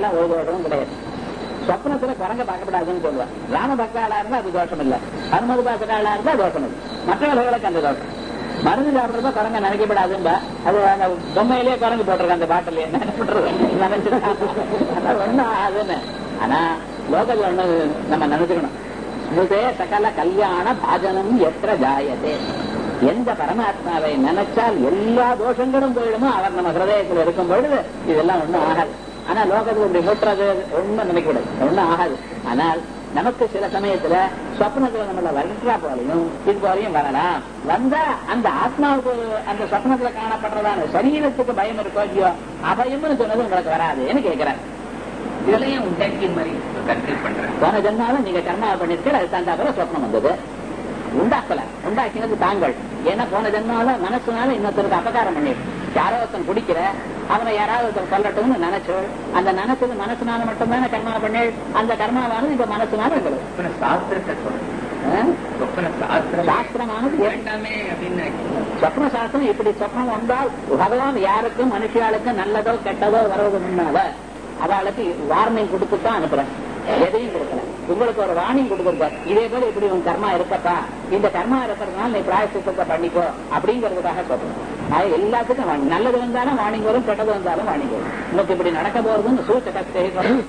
நமக்கெல்லாம் ஒரு தோஷமும் கிடையாது சொப்னத்துல குரங்க பார்க்கப்படாதுன்னு சொல்லுவார் ராம பக்தாளா இருந்தா அது தோஷம் இல்ல ஹனுமது பக்தாளா இருந்தா தோஷம் இல்லை மற்றவர்களுக்கு அந்த தோஷம் மருந்து சாப்பிடுறத குரங்க நினைக்கப்படாதும்பா அது அந்த பொம்மையிலேயே குரங்கு போட்டிருக்க அந்த பாட்டில் என்ன பண்றது நினைச்சு ஒண்ணும் ஆகுதுன்னு ஆனா லோகல் ஒண்ணு நம்ம நினைச்சுக்கணும் ஸ்மிருதே சகல கல்யாண பாஜனம் எത്ര ஜாயதே எந்த பரமாத்மாவை நினைச்சால் எல்லா தோஷங்களும் போயிடுமோ அவர் நம்ம ஹிருதயத்தில் இருக்கும் பொழுது இதெல்லாம் ஒண்ணும் ஆகாது ஆனா லோகத்துக்கு இப்படி முட்டுறது ஒண்ணும் நினைக்கூடாது ஒண்ணும் ஆகாது ஆனால் நமக்கு சில சமயத்துல சொப்னத்துல நம்மள வரட்டா போலையும் இது போலையும் வரலாம் வந்தா அந்த ஆத்மாவுக்கு அந்த சொப்னத்துல காணப்படுறதான சரீரத்துக்கு பயம் இருக்கோ இல்லையோ அபயம்னு சொன்னது உங்களுக்கு வராதுன்னு கேட்கிறேன் இதெல்லாம் ஏன் உண்டாக்கிய மாதிரி கன்ஃபியூஸ் பண்றேன் போன ஜென்மாவில் நீங்க கர்மாவை பண்ணிருக்க அது தந்தாப்புல சொப்னம் வந்தது உண்டாக்கல உண்டாக்கினது தாங்கள் ஏன்னா போன ஜென்மாவில மனசுனால இன்னொருத்தருக்கு அபகாரம் பண்ணிடு யாரோ ஒருத்தன் குடிக்கிற அவனை யாராவது ஒருத்தன் கொல்லட்டும்னு நினைச்சு அந்த நினைச்சது மனசுனால மட்டும்தானே கர்மா பண்ணி அந்த கர்மாவானது இப்ப மனசுனால இருக்குது சொப்பன சாஸ்திரத்தை சொல்றேன் ஆ? சொப்பன சாஸ்திரம் சாஸ்திரமானது ஏ- வேண்டாமே அப்படின்னு சொப்ன சாஸ்திரம் இப்படி சொப்னம் வந்தால் பகவான் யாருக்கும் மனுஷியாளுக்கும் நல்லதோ கெட்டதோ வர்றது முன்னால அவளுக்கு வார்னிங் கொடுத்து தான் அனுப்புறேன் எதையும் கொடுக்கல உங்களுக்கு ஒரு வார்னிங் கொடுத்துருப்பார் இதே போல இப்படி உன் கர்மா இருக்கப்பா இந்த கர்மா இருக்கிறதுனால நீ பிராயசித்தத்தை பண்ணிக்கோ அப்படிங்கறதுக்காக சொல்றேன் அது எல்லாத்துக்கும் warning. நல்லது வந்தாலும் வார்னிங் வரும் கெட்டது வந்தாலும் வார்னிங் வரும் உனக்கு இப்படி நடக்க போறதுன்னு சூச்சகத்தை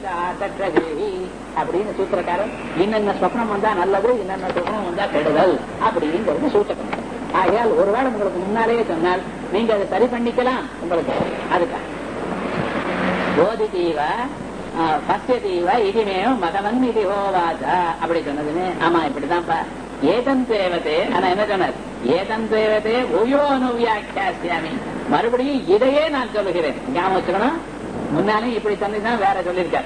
அப்படின்னு சூத்திரக்காரன் இன்னென்ன சொப்னம் வந்தா நல்லது இன்னென்ன சொப்னம் வந்தா கெடுதல் அப்படிங்கிறது சூச்சகம் ஆகையால் ஒருவேளை உங்களுக்கு முன்னாலேயே சொன்னால் நீங்க அதை சரி பண்ணிக்கலாம் உங்களுக்கு அதுக்காக போதிதீவ பசியதீவ இனிமேவ மகவன் இது ஹோவாச்ச அப்படி சொன்னதுன்னு ஆமா இப்படிதான்ப்பா ஏதம் தேவதே ஆனா என்ன சொன்னார் ஏதம் தேவதே உயோ அனுவியாக்கியாசியாமி மறுபடியும் இதையே நான் சொல்லுகிறேன் ஞாபகம் வச்சுக்கணும் முன்னாலே இப்படி சொன்னதுதான் வேற சொல்லியிருக்காரு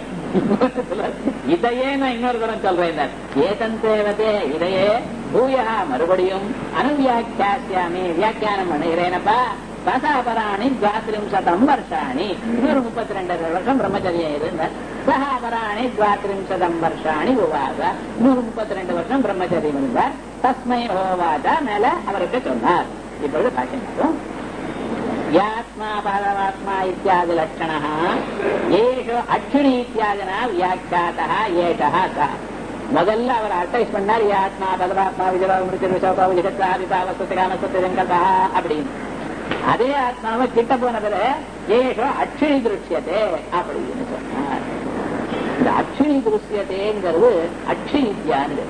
இதையே நான் இன்னொரு தரம் சொல்றேன் ஏதம் தேவதே இதையே பூயா மறுபடியும் அனுவியாக்கியாசியாமி வியாக்கியானம் பண்ணுகிறேனப்பா சகாபராணி துவாத்திரிம்சதம் வருஷாணி இன்னொரு முப்பத்தி ரெண்டு வருஷம் பிரம்மச்சரியம் இருந்தார் சகாபராணி துவாத்திரிம்சதம் வருஷாணி உவாச இன்னொரு முப்பத்தி ரெண்டு வருஷம் பிரம்மச்சரியம் இருந்தார் தஸ்மை ஹோவாசா மேல அவருக்கு சொன்னார் இப்பொழுது பாக்கியம் யாத்மா பரமாத்மா இத்தியாதி லட்சண ஏஷோ அக்ஷிணி இத்தியாதினா வியாக்கியாதா ஏஷா ச முதல்ல அவர் அட்வைஸ் பண்ணார் யாத்மா பரமாத்மா விஜயபா மிருத்தி விசோபா விஜகத்தா விபாவசத்து காமசத்து வெங்கதா அப்படின்னு அதே ஆத்மாவை கிட்ட போனதுல ஏஷோ அக்ஷிணி திருஷ்யத்தே அப்படின்னு சொன்னார் இந்த அக்ஷிணி திருஷ்யத்தேங்கிறது அக்ஷினித்யான்னு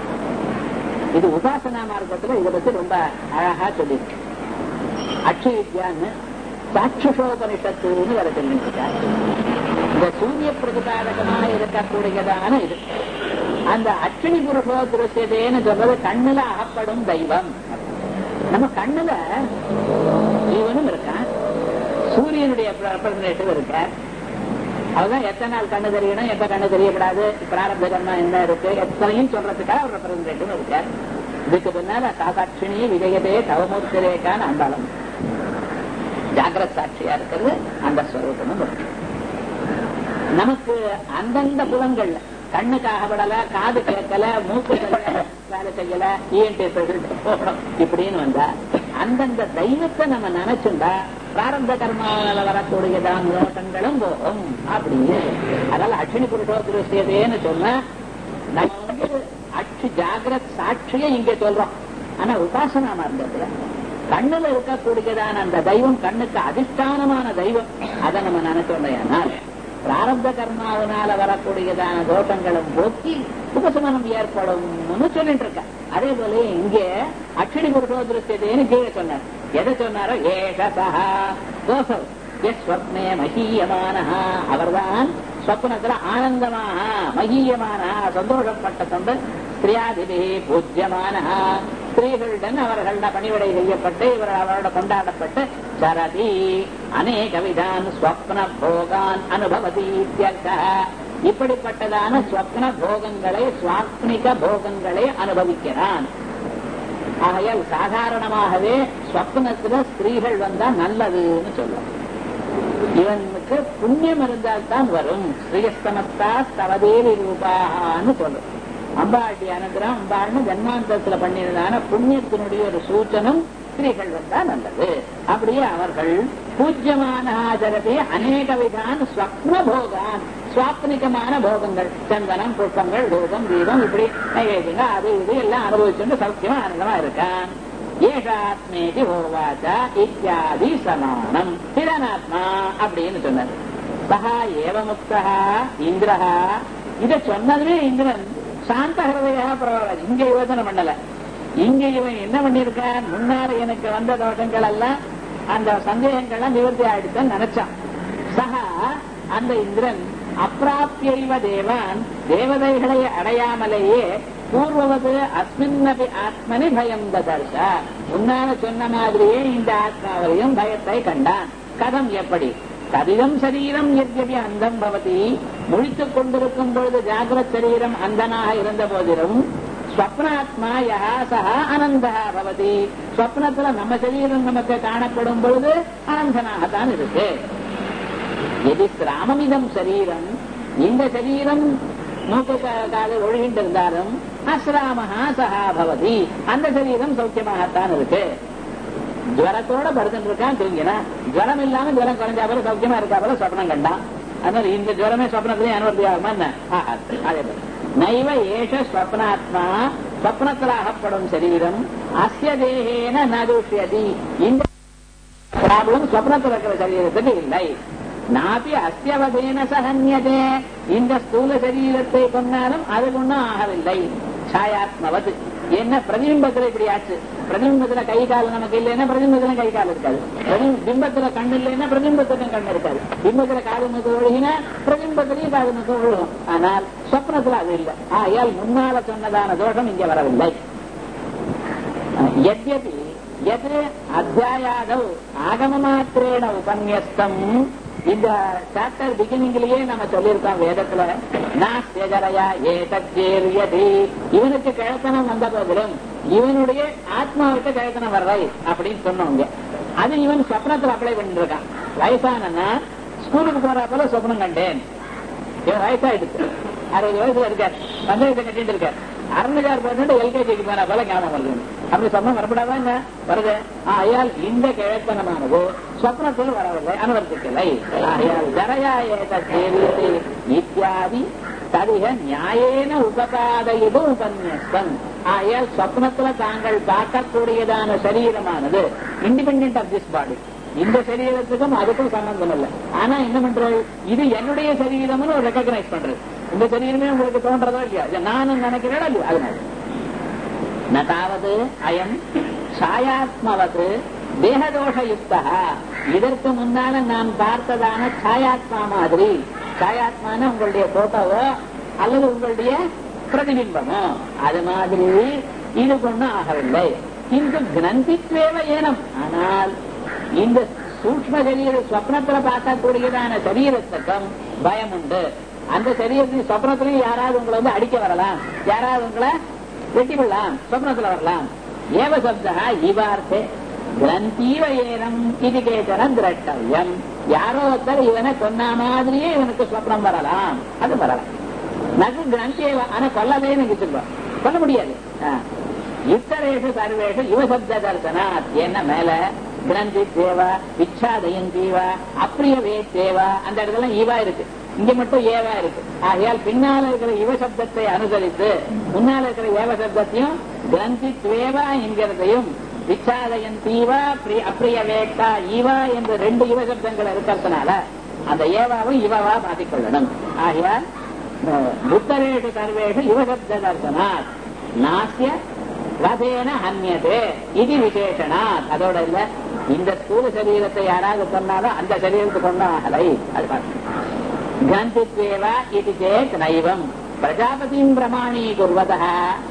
இது உபாசனா மார்க்கத்துல இதை பத்தி ரொம்ப அழகா சொல்லியிருக்கு அக்ஷிவித்யான்னு சாட்சுஷோபனிஷத்துன்னு வர சொல்லியிருக்காரு இந்த சூரிய பிரதிபாதகமாக இருக்கக்கூடியதான இது அந்த அக்ஷினி புருஷோ திருஷ்யதேன்னு சொல்றது கண்ணுல அகப்படும் தெய்வம் நம்ம கண்ணுல ஜீவனும் இருக்கான் சூரியனுடைய ரெப்ரசன்டேட்டிவ் இருக்க அதுதான் எத்தனை நாள் கண்ணு தெரியணும் எப்ப கண்ணு தெரியப்படாது பிராரப்த கர்மா என்ன இருக்கு எத்தனையும் சொல்றதுக்காக ஒரு ரெப்ரசன்டேட்டிவ் இருக்கார் இதுக்கு பின்னால சாசாட்சினி விஜயதே தவமூர்த்திரேக்கான அந்தாளம் ஜாகிரத் சாட்சியா இருக்கிறது அந்த ஸ்வரூபமும் இருக்கு நமக்கு அந்தந்த புலங்கள்ல கண்ணுக்கு அகப்படல காது கேட்கல மூக்கு சரியா வேலை செய்யல இஎன்டி போகணும் இப்படின்னு வந்தா அந்தந்த தெய்வத்தை நம்ம நினைச்சுண்டா பிராரப்த கர்மாவில வரக்கூடியதான் நோட்டங்களும் போகும் அப்படின்னு அதனால அக்ஷினி புருஷோ திருஷ்யதேன்னு சொன்னா நம்ம வந்து அச்சு ஜாகிரத் சாட்சியை இங்க சொல்றோம் ஆனா உபாசனா மார்க்கத்துல கண்ணுல இருக்கக்கூடியதான அந்த தெய்வம் கண்ணுக்கு அதிஷ்டானமான தெய்வம் அதை நம்ம நினைச்சோம் பிராரப்த கர்மாவினால வரக்கூடியதான தோஷங்களும் போக்கி உபசமனம் ஏற்படும் சொல்லிட்டு இருக்க அதே போல இங்கே அக்ஷணி புருஷோதிருஷ்யதேன்னு கீழே சொன்னார் எதை சொன்னாரோ ஏகசா தோசம் ஸ்வப்னே மகீயமான அவர்தான் ஸ்வப்னத்துல ஆனந்தமாக மகீயமான சந்தோஷப்பட்ட கொண்டு ஸ்திரியாதிபி பூஜ்யமான ஸ்திரீகளுடன் அவர்கள பணிவிடை செய்யப்பட்டு இவர்கள் அவரோட கொண்டாடப்பட்டு சரதி அநேக விதான் ஸ்வப்ன போகான் அனுபவதி இப்படிப்பட்டதான ஸ்வப்ன போகங்களை சுவாப்னிக போகங்களை அனுபவிக்கிறான் ஆகையால் சாதாரணமாகவே ஸ்வப்னத்துல ஸ்திரீகள் வந்தா நல்லதுன்னு சொல்லுவோம் இவனுக்கு புண்ணியம் இருந்தால் தான் வரும் ஸ்ரீஸ்தமத்தா தவதேவி ரூபான்னு சொல்லும் அம்பாட்டி அனுகிரகம் அம்பாள்னு ஜன்மாந்தரத்துல பண்ணியதான புண்ணியத்தினுடைய ஒரு சூச்சனம் ஸ்திரீகள் வந்தா நல்லது அப்படியே அவர்கள் பூஜ்யமான ஆஜரத்தை அநேக விதான ஸ்வப்ன போகான் சுவாப்னிகமான போகங்கள் சந்தனம் புஷ்பங்கள் ரூபம் தீபம் இப்படி நைவேத்தியங்க அது இது எல்லாம் அனுபவிச்சுட்டு சௌக்கியமா ஆனந்தமா இருக்கான் ஏஷாத்மேதி ஹோவாச்சா இத்தியாதி சமானம் திறனாத்மா அப்படின்னு சொன்னார் சஹா ஏவமுக்தா இந்திரஹா இத சொன்னதுமே இந்திரன் சாந்த ஹிருதயா பரவாயில்ல இங்க யோசனை பண்ணல இங்க இவன் என்ன பண்ணிருக்கான் முன்னால எனக்கு வந்த தோஷங்கள் எல்லாம் அந்த சந்தேகங்கள்லாம் நிவர்த்தி ஆயிடுச்சுன்னு நினைச்சான் சஹா அந்த இந்திரன் அப்பிராப்தியைவ தேவான் தேவதைகளை அடையாமலேயே பூர்வவது அஸ்மின்னபி ஆத்மனி பயம் ததர்ஷ முன்னால சொன்ன மாதிரியே இந்த ஆத்மாவிலையும் பயத்தை கண்டான் கதம் எப்படி கதிதம் சரீரம் எத்யபி அந்தம் பவதி முழித்துக் கொண்டிருக்கும் பொழுது ஜாகிரத் சரீரம் அந்தனாக இருந்த போதிலும் ஸ்வப்னாத்மா யஹா சஹா அனந்தா பவதி ஸ்வப்னத்துல நம்ம சரீரம் நமக்கு காணப்படும் பொழுது அனந்தனாகத்தான் இருக்கு எதி சிராமமிதம் சரீரம் இந்த சரீரம் மூக்கு காது ஒழுகின்றிருந்தாலும் அஸ்ராமஹா சஹா பவதி அந்த சரீரம் சௌக்கியமாகத்தான் இருக்கு ஜுவரத்தோட படுத்துட்டு இருக்கான் தூங்கினா ஜுவரம் இல்லாம ஜுவரம் குறைஞ்சா போல சௌக்கியமா இருக்கா போல சொப்னம் கண்டான் அதனால இந்த ஜுவரமே சொப்னத்திலேயே அனுவர்த்தி ஆகுமா என்ன ஆகாது. அதே போல நைவ ஏஷ ஸ்வப்னாத்மா ஸ்வப்னத்தில் அகப்படும் சரீரம் அஸ்ய தேகேன நதுஷ்யதி இந்த ப்ராப்ளம் ஸ்வப்னத்தில் இருக்கிற சரீரத்துக்கு இல்லை நாபி அஸ்யவதேன சகன்யதே இந்த ஸ்தூல சரீரத்தை கொண்டாலும் அது ஒன்றும் ஆகவில்லை சாயாத்மவது என்ன பிரதிபிம்பத்துல இப்படி ஆச்சு பிரதிபிம்பத்துல கை கால் நமக்கு இல்லைன்னா பிரதிபிம்பத்துல கை கால் இருக்காது பிரதி- பிம்பத்துல கண் இல்லைன்னா பிரதிபிம்பத்துக்கும் கண் இருக்காது பிம்பத்துல காது முக்கு ஒழுகினா பிரதிபிம்பத்திலையும் காது முக்கு ஒழுகும் ஆனால் சொப்னத்துல அது இல்லை ஆயால் முன்னால சொன்னதான தோஷம் இங்கே வரவில்லை यद्यपि यत् அத்தியாயாதவ் ஆகமமாத்திரேன உபன்யஸ்தம் இந்த சாப்டர் பிகினிங்லயே நம்ம சொல்லியிருக்கோம் வேதத்துல நாஸ்யஜரையா ஏதேரியதி இவனுக்கு கிழத்தனம் வந்த போதிலும் இவனுடைய ஆத்மாவுக்கு கிழத்தனம் வர்றை அப்படின்னு சொன்னவங்க அது இவன் சொப்னத்துல அப்ளை பண்ணிட்டு இருக்கான் வயசானா ஸ்கூலுக்கு போற போல சொப்னம் கண்டேன் இவன் வயசாயிடுச்சு அறுபது வயசுல இருக்கார் பஞ்சாயத்தை கட்டிட்டு இருக்கார் அருணகார் போட்டு எல்கேஜிக்கு போன போல ஞாபகம் வருது அப்படி சொன்ன வரப்படாதா என்ன வருது ஆயால் இந்த கிழத்தனமானது சொப்னத்தில் வரவில்லை அனுவர்த்திக்கலை ஆயால் ஜரயா ஏத தேவியத்தை இத்தியாதி ததிக நியாயேன உபபாதையிடு உபன்யஸ்தம் ஆயால் சொப்னத்துல தாங்கள் பார்க்கக்கூடியதான சரீரமானது இண்டிபெண்ட் ஆஃப் திஸ் பாடி இந்த சரீரத்துக்கும் அதுக்கும் சம்பந்தம் இல்லை ஆனா என்ன பண்றது இது என்னுடைய சரீரம்னு ஒரு ரெக்கக்னைஸ் பண்றது இந்த சரீரமே உங்களுக்கு தோன்றதோ இல்லையா இதை நானும் நினைக்கிறேன் இல்லையா அதனால நதாவது அயம் சாயாத்மவது தேகதோஷயுக்தா இதற்கு முன்னால நாம் பார்த்ததான சாயாத்மா மாதிரி சாயாத்மான உங்களுடைய போட்டோவோ அல்லது உங்களுடைய பிரதிபிம்பமோ அது மாதிரி இது ஒண்ணும் ஆகவில்லை இந்த கிரந்தித்வேவ ஏனம் ஆனால் இந்த சூக்ம சரீர சொப்னத்துல பார்க்கக்கூடியதான சரீரத்துக்கும் பயம் உண்டு அந்த சரீரத்தின் சொப்னத்திலையும் யாராவது உங்களை வந்து அடிக்க வரலாம் யாராவது உங்களை வெட்டி விடலாம் சொப்னத்துல வரலாம் ஏவ சப்தா இவார்த்தே கிரந்தீவ ஏனம் இது கேட்டன திரட்டவியம் யாரோ ஒருத்தர் இவனை கொன்ன மாதிரியே இவனுக்கு சொப்னம் வரலாம் அது வரலாம் நகு கிரந்தியேவ ஆனா கொல்லவே எனக்கு சொல்லுவான் கொல்ல முடியாது ஆ. இத்தரேஷு சர்வேஷு யுவசப்த தர்சனாத் என்ன மேல கிரந்தி தேவா இச்சாதயம் தீவா அப்பிரியவே தேவா அந்த இடத்துல ஈவா இருக்கு இங்க மட்டும் ஏவா இருக்கு ஆகையால் பின்னால இருக்கிற யுவ சப்தத்தை அனுசரித்து முன்னால இருக்கிற ஏவ சப்தத்தையும் கிரந்தி துவேவா என்கிறதையும் விச்சாதயன் தீவா பிரி- அப்பிரிய வேட்டா ஈவா என்ற ரெண்டு யுவ சப்தங்கள் இருக்கிறதுனால அந்த ஏவாவும் இவவா மாற்றிக்கொள்ளணும் ஆகையால் புத்தரேஷு சர்வேஷு யுவசப்த தர்சனாத் நாசிய வதேன ஹன்யதே இது விசேஷனாத் அதோட இல்ல இந்த ஸ்தூல சரீரத்தை யாராவது கொன்னாலும் அந்த சரீரத்தை கொண்டாகலை அது பார்த்து கிரந்தித்வேவா இது சேத் நைவம் பிரஜாபதியும் பிரமாணி குர்வதா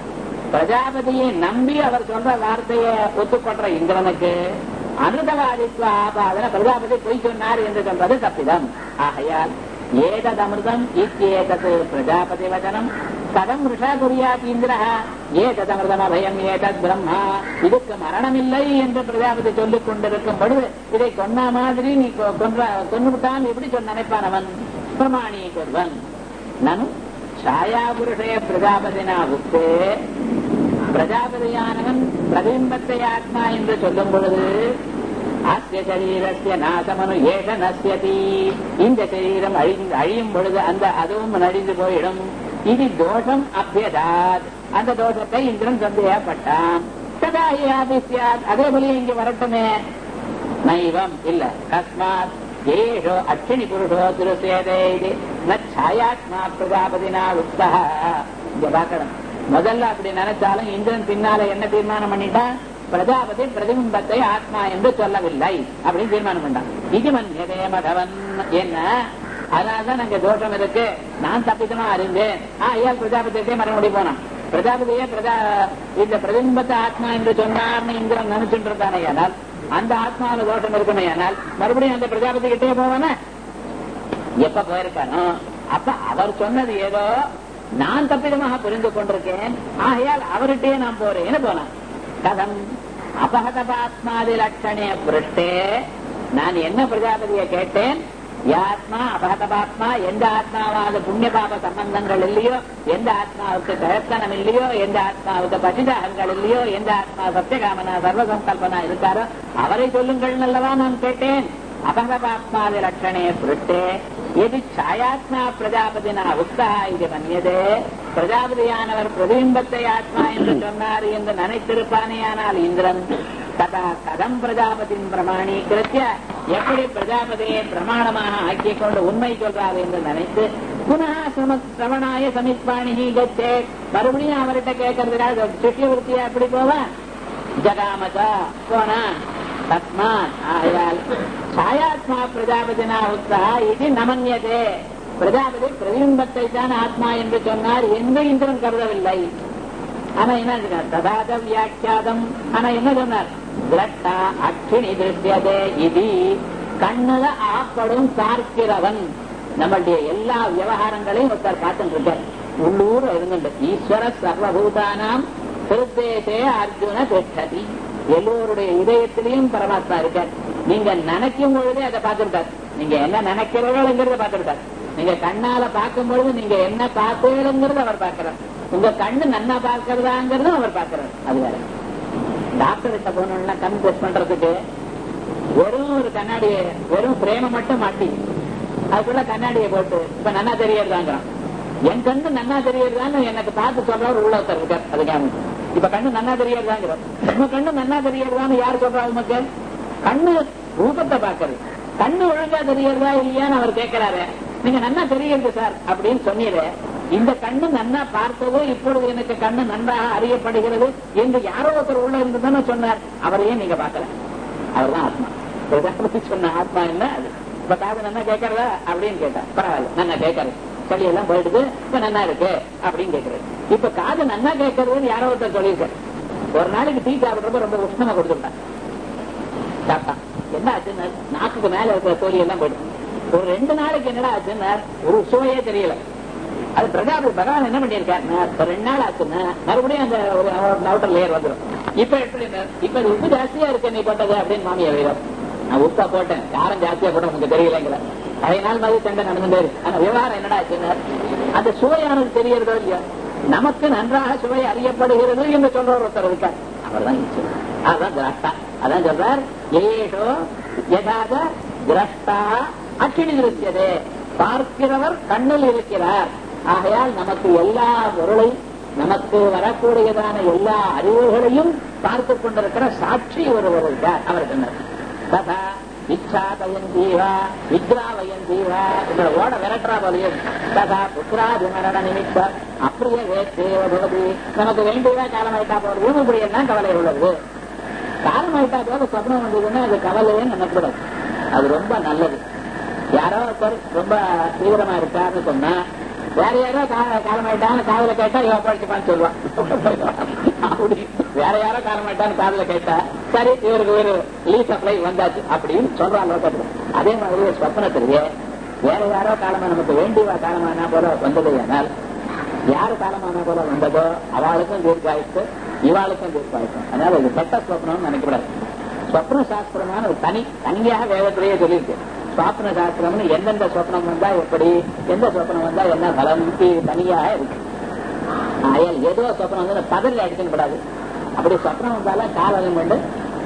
பிரஜாபதியை நம்பி அவர் சொல்ற வார்த்தையை ஒத்துக்கொள்ற இந்திரனுக்கு அமிர்தவாதித்வ ஆபாதன பிரஜாபதி பொய் சொன்னார் என்று சொல்றது தப்பிதம் ஆகையால் ஏதத் அமிர்தம் இத்தியேதத் பிரஜாபதி வச்சனம் கதம் ரிஷா குறியாத் இந்திர ஏதத் அமிர்தம் அபயம் ஏதத் பிரம்மா இதுக்கு மரணமில்லை என்று பிரஜாபதி சொல்லிக் கொண்டிருக்கும் பொழுது இதை கொன்ன மாதிரி நீ கொ- கொன்ற கொன்னுவிட்டான் எப்படி சொன்ன நினைப்பான் அவன் பிரமாணி கொள்வன் நனு ಛಾಯಾಪುರುಷೇ பிரஜாபதினா உத்தே பிரஜாபதியானவன் பிரதிபிம்பத்தை ஆத்மா என்று சொல்லும் பொழுது அஸ்ய சரீரஸ்ய நாசமனு ஏஷ நஸ்யதி இந்த சரீரம் அழிந்து அழியும் பொழுது அந்த அதுவும் அழிந்து போயிடும் இது தோஷம் அபியதாத் அந்த தோஷத்தை இந்திரன் சந்தேகப்பட்டான் சதா யாதிஸ்யாத் அதே போல இங்க வரட்டுமே நைவம் இல்ல கஸ்மாத் ஏஷோ அக்ஷிணி புருஷோ திருசேதே இது ந சாயாத்மா பிரஜாபதினா உத்தா இங்க பார்க்கணும் முதல்ல அப்படி நினைச்சாலும் இந்திரன் பின்னால என்ன தீர்மானம் பண்ணிட்டான் பிரஜாபதி பிரதிபிம்பத்தை ஆத்மா என்று சொல்லவில்லை அப்படின்னு தீர்மானம் பண்ணான் இது மன்யதே மதவன் என்ன அதனாலதான் நாங்க தோஷம் இருக்கு நான் தப்பித்தமா அறிந்தேன் ஐயால் பிரஜாபதியத்தை மறுபடி போனான் பிரஜாபதியே பிரஜா இந்த பிரதிபிம்பத்தை ஆத்மா என்று சொன்னார்னு இந்திரன் நினைச்சுட்டு இருக்கானே ஆனால் அந்த ஆத்மாவில தோஷம் இருக்குமே ஆனால் மறுபடியும் அந்த பிரஜாபதி கிட்டே போவானே எப்ப போயிருக்கானோ அப்ப அவர் சொன்னது ஏதோ நான் தப்பிதமாக புரிந்து கொண்டிருக்கேன் ஆகையால் அவர்கிட்டயே நான் போறேன்னு போனான் கதம் அபகதபாத்மாதி லட்சணே புருஷ்டே நான் என்ன பிரஜாபதியை கேட்டேன் யாத்மா அபகதபாத்மா எந்த ஆத்மாவாத புண்ணிய பாப சம்பந்தங்கள் இல்லையோ எந்த ஆத்மாவுக்கு கழத்தனம் இல்லையோ எந்த ஆத்மாவுக்கு பசிதாகங்கள் இல்லையோ எந்த ஆத்மா சத்தியகாமனா சர்வசங்கல்பனா இருக்காரோ அவரை சொல்லுங்கள் அல்லவா நான் கேட்டேன் அபகபாத்மாதி லட்சணே புருஷ்டே எது சாயாத்மா பிரஜாபதினா உக்தா இது மன்யதே பிரஜாபதியானவர் பிரதிபிம்பத்தை ஆத்மா என்று சொன்னார் என்று நினைத்திருப்பானேயானால் இந்திரன் ததா கதம் பிரஜாபதியின் பிரமாணீகிருத்திய எப்படி பிரஜாபதியை பிரமாணமாக ஆக்கிக் கொண்டு உண்மை சொல்றார் என்று நினைத்து புனः சும சிரவணாய சமித்பாணி கச்சே மறுபடியும் அவர்கிட்ட கேட்கறதுக்காக சிஷ்யவருத்தியா எப்படி போவா ஜகாமதா போனா தஸ்மாத் ஆகையால் சாயாத்மா பிரஜாபதினா உத்தா இது நமன்யதே பிரஜாபதி பிரதிபிம்பத்தை தான் ஆத்மா என்று சொன்னார் என்று இந்திரன் கருதவில்லை ஆனா என்ன சொன்னார் ததாத வியாக்கியாதம் ஆனா என்ன சொன்னார் திரட்டா அக்ஷினி திருஷ்யதே இது கண்ணுல ஆப்படும் பார்க்கிறவன் நம்மளுடைய எல்லா விவகாரங்களையும் ஒருத்தர் பார்த்துட்டு இருக்கார் உள்ளூர் இருந்துட்டு ஈஸ்வர சர்வபூதானாம் திருத்தேசே அர்ஜுன திஷ்டதி எல்லோருடைய இதயத்திலையும் பரமாத்மா இருக்கார் நீங்க நினைக்கும் பொழுதே அதை பார்த்துருக்கார் நீங்க என்ன நினைக்கிறீர்கள்ங்கிறத பார்த்துருக்கார் நீங்க கண்ணால பார்க்கும் பொழுது நீங்க என்ன பார்த்தீங்கிறத அவர் பார்க்கிறார் உங்க கண்ணு நன்னா பார்க்கறதாங்கிறதும் அவர் பார்க்கிறார் அது வேற டாக்டர் கிட்ட போனோம்னா கண் டெஸ்ட் பண்றதுக்கு வெறும் ஒரு கண்ணாடியை வெறும் பிரேம மட்டும் மாட்டி அதுக்குள்ள கண்ணாடியை போட்டு இப்ப நன்னா தெரியறதாங்கிறான் என் கண்ணு நன்னா தெரியறதான்னு எனக்கு பார்த்து சொல்றவர் உள்ள ஒருத்தர் இருக்கார் அதுக்காக இப்ப கண்ணு நன்னா தெரியறதாங்கிற உங்க கண்ணு நன்னா தெரியறதான்னு யார் சொல்றா உமக்கு கண்ணு ரூபத்தை பாக்குறது கண்ணு ஒழுங்கா தெரியறதா இல்லையான்னு அவர் கேட்கிறாரு நீங்க நன்னா தெரியுது சார் அப்படின்னு சொன்னீரு இந்த கண்ணு நன்னா பார்த்ததோ இப்பொழுது எனக்கு கண்ணு நன்றாக அறியப்படுகிறது என்று யாரோ ஒருத்தர் உள்ள இருந்ததுன்னு சொன்னார் அவரையே நீங்க பார்க்கல அவர்தான் ஆத்மா பிரஜாபதி சொன்ன ஆத்மா என்ன அது இப்ப காது நன்னா கேட்கறதா அப்படின்னு கேட்டா பரவாயில்ல நன்னா கேட்கறது சளி எல்லாம் போயிடுது இப்ப நன்னா இருக்கு அப்படின்னு கேட்கறது இப்ப காது நன்னா கேட்கறதுன்னு யாரோ ஒருத்தர் சொல்லியிருக்காரு ஒரு நாளைக்கு டீ சாப்பிடுறப்ப ரொம்ப உஷ்ணமா கொடுத்துட்டான் சாப்பிட்டான் என்ன ஆச்சுன்னா நாக்குக்கு மேல இருக்கிற தோலி எல்லாம் போயிடும் ஒரு ரெண்டு நாளைக்கு என்னடா ஆச்சுன்னா ஒரு சுவையே தெரியல அது பிரஜாபதி பகவான் என்ன பண்ணியிருக்காருன்னா இப்ப ரெண்டு நாள் ஆச்சுன்னா மறுபடியும் அந்த ஒரு அவுட்டர் லேயர் வந்துடும் இப்ப எப்படி இப்ப இது உப்பு ஜாஸ்தியா இருக்கு நீ போட்டது அப்படின்னு மாமியா வீரம் நான் உப்பா போட்டேன் யாரும் ஜாஸ்தியா போட்ட உங்களுக்கு தெரியலங்கிற பழைய நாள் மாதிரி சண்டை நடந்துட்டே இருக்கு ஆனா விவகாரம் என்னடா ஆச்சுன்னா அந்த சுவையானது தெரியறதோ இல்லையா நமக்கு நன்றாக சுவை அறியப்படுகிறது என்று சொல்ற ஒருத்தர் இருக்கார் அவர் தான் அதான் திரஷ்டா அதான் சொல்றார் ஏஷோ யதாத திரஷ்டா அக்கினி திருத்தியதே பார்க்கிறவர் கண்ணில் இருக்கிறார் ஆகையால் நமக்கு எல்லா பொருளை நமக்கு வரக்கூடியதான எல்லா அறிவுகளையும் பார்த்து கொண்டிருக்கிற சாட்சி ஒருவர் இருக்கார் அவர் சொன்னார் ததா இச்சாதயன் தீவா வித்ராவயன் தீவா உங்களை ஓட விரட்டுறா போலையும் ததா புத்திராதி மரண நிமித்த அப்படியே வேத்தேவ பவதி நமக்கு வேண்டியதா காலமாயிட்டா போறதும் இப்படி என்ன கவலை உள்ளது காலமாயிட்டா போது சொப்னம் வந்ததுன்னா அது கவலையே நினைக்கூடாது அது ரொம்ப நல்லது யாரோ ஒருத்தர் ரொம்ப தீவிரமா இருக்காருன்னு சொன்னா வேற யாரோ காலமாயிட்டான்னு காதல கேட்டா இவன் படிச்சுப்பான்னு சொல்லுவான் அப்படி வேற யாரோ காலமாயிட்டான்னு காதல கேட்டா சரி இவருக்கு ஒரு லீஸ் அப்ளை வந்தாச்சு அப்படின்னு சொல்றான் லோகத்துல அதே மாதிரி சொப்பனத்திலேயே வேற யாரோ காலமா நமக்கு வேண்டியவா காலமானா போல வந்தது ஆனால் யாரு காலமான போல வந்ததோ அவளுக்கும் தீர்க்காயுத்து இவாளுக்கும் தீர்க்காயுத்தம் அதனால இது கெட்ட சொப்னம்னு நினைக்கக்கூடாது சொப்ன சாஸ்திரமான ஒரு தனி தனியாக வேதத்திலேயே சொல்லியிருக்கு சுவாப்ன சாஸ்திரம்னு எந்தெந்த சொப்னம் வந்தா எப்படி எந்த சொப்னம் வந்தா என்ன பலம் இது தனியாக இருக்கு ஆயல் ஏதோ சொப்னம் வந்து பதறி அடிச்சுன்னு கூடாது அப்படி சொப்னம் வந்தாலும் காலம் கொண்டு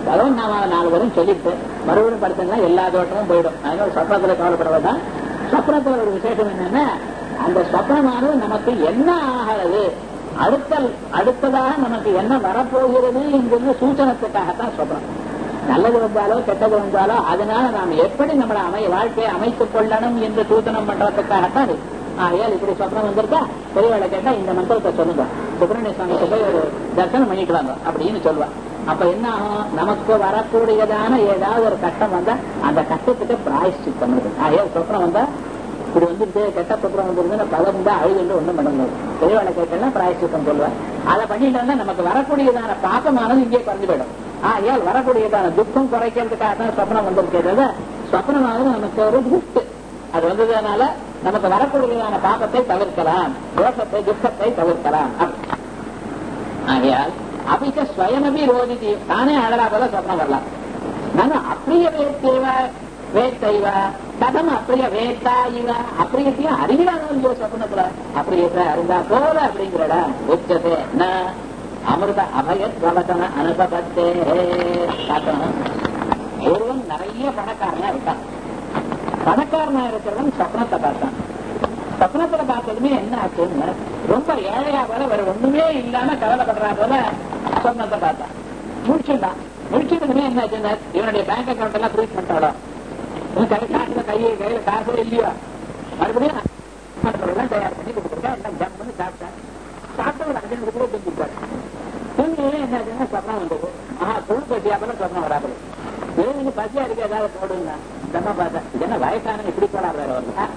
அதாவது நாம நாலு பேரும் சொல்லிட்டு மறுபடியும் படுத்தோம்னா எல்லா தோட்டமும் போயிடும் அதனால சொப்னத்துல கவலைப்பட வேண்டாம் சொப்னத்துல ஒரு விசேஷம் என்னன்னா அந்த சொப்னமானது நமக்கு என்ன ஆகிறது அடுத்த அடுத்ததாக நமக்கு என்ன வரப்போகிறது என்கிற சூச்சனத்துக்காகத்தான் சொப்னம் நல்லது வந்தாலோ கெட்டது வந்தாலோ அதனால நாம் எப்படி நம்மளை அமை வாழ்க்கையை அமைத்துக் கொள்ளணும் என்று சூச்சனம் பண்றதுக்காகத்தான் இது ஆகையால் இப்படி சொப்னம் வந்திருக்கா பெரியவாளை கேட்டா இந்த மந்திரத்தை சொல்லுங்க சுப்பிரமணிய சுவாமிக்கு போய் ஒரு தர்சனம் பண்ணிட்டு வாங்க அப்படின்னு சொல்லுவா அப்ப என்ன ஆகும் நமக்கு வரக்கூடியதான ஏதாவது ஒரு கஷ்டம் வந்தா அந்த கஷ்டத்துக்கு பிராயஷ்சித்தம் இருக்கு ஆகையால் சொப்னம் வந்தா இப்படி வந்து கெட்ட சொப்னம் வந்திருந்தா பலம் தான் அழுது ஒண்ணும் பண்ண முடியாது பெரியவாளை கேட்கலாம் பிராயஷ்சித்தம் சொல்லுவார் அதை பண்ணிட்டோம்னா நமக்கு வரக்கூடியதான பாப்பமானது இங்கே குறைஞ்சு போயிடும் ஆகையால் வரக்கூடியதான துக்கம் குறைக்கிறதுக்காக தான் சொப்னம் வந்திருக்கிறது சொப்னமானது நமக்கு ஒரு கிஃப்ட் அது வந்ததுனால நமக்கு வரக்கூடியதான பாபத்தை தவிர்க்கலாம் தோஷத்தை துக்கத்தை தவிர்க்கலாம் அப்படி. ஆகையால் அபிச்ச ஸ்வயமபி ரோதிதி தானே அழகா போல சொப்னம் வரலாம் நான் அப்பிரிய வேத்தேவ வேத்தைவ கதம் அப்பிரிய வேத்தா இவ அப்பிரியத்தையும் அறிகிறானோ இல்லையோ சொப்னத்துல அப்பிரியத்தை அறிந்தா போல அப்படிங்கிறடா உச்சதே ந அமிர்த அபய பிரவச்சன அனுபவத்தே காட்டணும் ஒருவன் நிறைய பணக்காரனா இருக்கான் பணக்காரனா இருக்கிறவன் சொப்னத்தை பார்த்தான் சொப்னத்துல பார்த்ததுமே என்ன ஆச்சுன்னு ரொம்ப ஏழையா போல வேற ஒண்ணுமே இல்லாம கவலைப்படுறா போல சொப்னத்தை பார்த்தான் முடிச்சுட்டான் முடிச்சதுமே என்ன ஆச்சுன்னு இவனுடைய பேங்க் அக்கௌண்ட் எல்லாம் ஃப்ரீஸ் பண்ணிட்டாலும் இவன் கை காசுல கையை கையில காசே இல்லையோ மறுபடியும் எல்லாம் தயார் பண்ணி கொடுத்துருக்கேன் எல்லாம் ஜம்ப் பண்ணி சாப்பிட்டேன் சாப்பிட்ட ஒரு அஞ்சு நிமிஷத்துல தூங்கிட்டாரு தூங்கி என்ன ஆச்சுன்னா சொப்னம் வந்தது ஆஹா புழு பசியா போல சொப்னம் வராது ஏன் நீங்க பசியா இருக்க ஏதாவது போடுங்க தம்மா பார்த்தேன் இது என்ன வயசான இப்படி போடாரு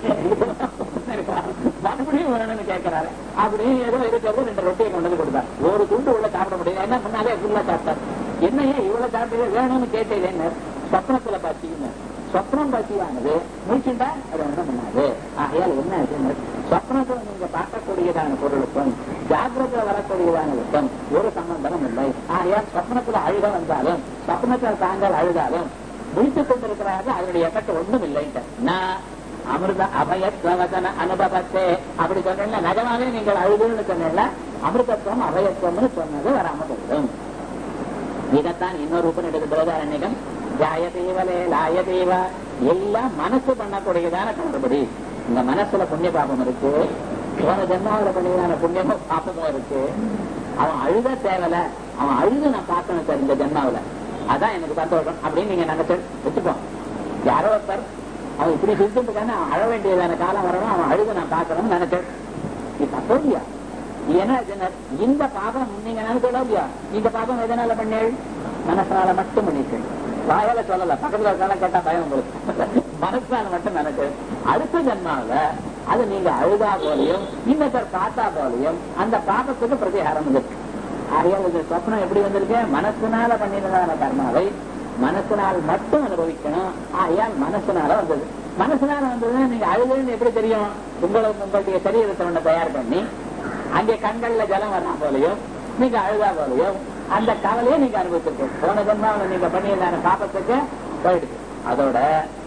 மறுபடியும் வேணும்னு கேட்கிறாரு அப்படியும் ஏதோ இருக்கிறது ரெண்டு ரொட்டியை கொண்டு வந்து கொடுத்தாரு ஒரு துண்டு உள்ள சாப்பிட முடியாது என்ன முன்னாலே ஃபுல்லா சாப்பிட்டார் என்ன ஏன் இவ்வளவு சாப்பிட்டது வேணும்னு கேட்டது என்ன சொப்னத்துல பசின்னு சொப்னம் பசியானது முடிச்சுட்டா அது ஒண்ணும் பண்ணாது ஆகையால் என்ன ஆச்சுன்னு சொப்னத்துல நீங்க பார்க்கக்கூடியதான பொருளுக்கும் ஜாகிரத்துல வரக்கூடியதானதுக்கும் ஒரு சம்பந்தமும் இல்லை ஆகையால் சொப்னத்துல அழுக வந்தாலும் சொப்னத்துல தாங்கள் அழுதாலும் முடித்துக் கொண்டிருக்கிறார்கள் அதனுடைய எஃபெக்ட் ஒண்ணும் இல்லைன்ட்டு நான் அமிர்த அபயத்வவதன அனுபவத்தே அப்படி சொன்னா நிஜமாவே நீங்கள் அழுதுன்னு சொன்னீங்களா அமிர்தத்துவம் அபயத்துவம்னு சொன்னது வராம போயிடும் இதைத்தான் இன்னொரு உபநிடது பிரதாரண்யகம் ஜாயதேவலே லாயதேவ எல்லாம் மனசு பண்ணக்கூடியதான கண்டுபிடி இந்த மனசுல புண்ணிய பாபம் இருக்கு போன ஜென்மாவில பண்ணியதான புண்ணியமும் பாப்பமும் இருக்கு அவன் அழுத தேவல அவன் அழுது நான் பார்க்கணும் சார் இந்த ஜென்மாவில அதான் எனக்கு சந்தோஷம் அப்படின்னு நீங்க நினைச்சு வச்சுப்போம் யாரோ ஒருத்தர் அவன் இப்படி செஞ்சுட்டு அவன் அழ வேண்டியதான காலம் வரணும் அவன் அழுது நான் பார்க்கணும்னு நினைச்சேன் இது தப்பு இல்லையா ஏன்னா இது இந்த பாபம் நீங்க நினைச்சோட இல்லையா இந்த பாபம் எதனால பண்ணேள் மனசால மட்டும் பண்ணிட்டேன் வாயால சொல்லல பக்கத்துல இருக்கால கேட்டா பயம் உங்களுக்கு மனசால மட்டும் நினைச்சு அடுத்த ஜென்மாவில அது நீங்க அழுதா போலையும் இன்னொருத்தர் பார்த்தா போலையும் அந்த பாபத்துக்கு பிரதிகாரம் இருக்கு ஆகையால் இந்த சொப்னம் எப்படி வந்திருக்கு மனசுனால பண்ணினதான கர்மாவை மனசினால் மட்டும் அனுபவிக்கணும் ஆகையால் மனசுனால வந்தது மனசுனால வந்ததுன்னா நீங்க அழுதுன்னு எப்படி தெரியும் உங்களுக்கு உங்களுடைய சரீரத்தை ஒண்ணு தயார் பண்ணி அங்கே கண்கள்ல ஜலம் வரா போலையும் நீங்க அழுதா போலையும் அந்த கவலையை நீங்க அனுபவிச்சிருக்கீங்க போன ஜென்மாவில் நீங்க பண்ணியிருந்தான பாப்பத்துக்கு போயிடுச்சு அதோட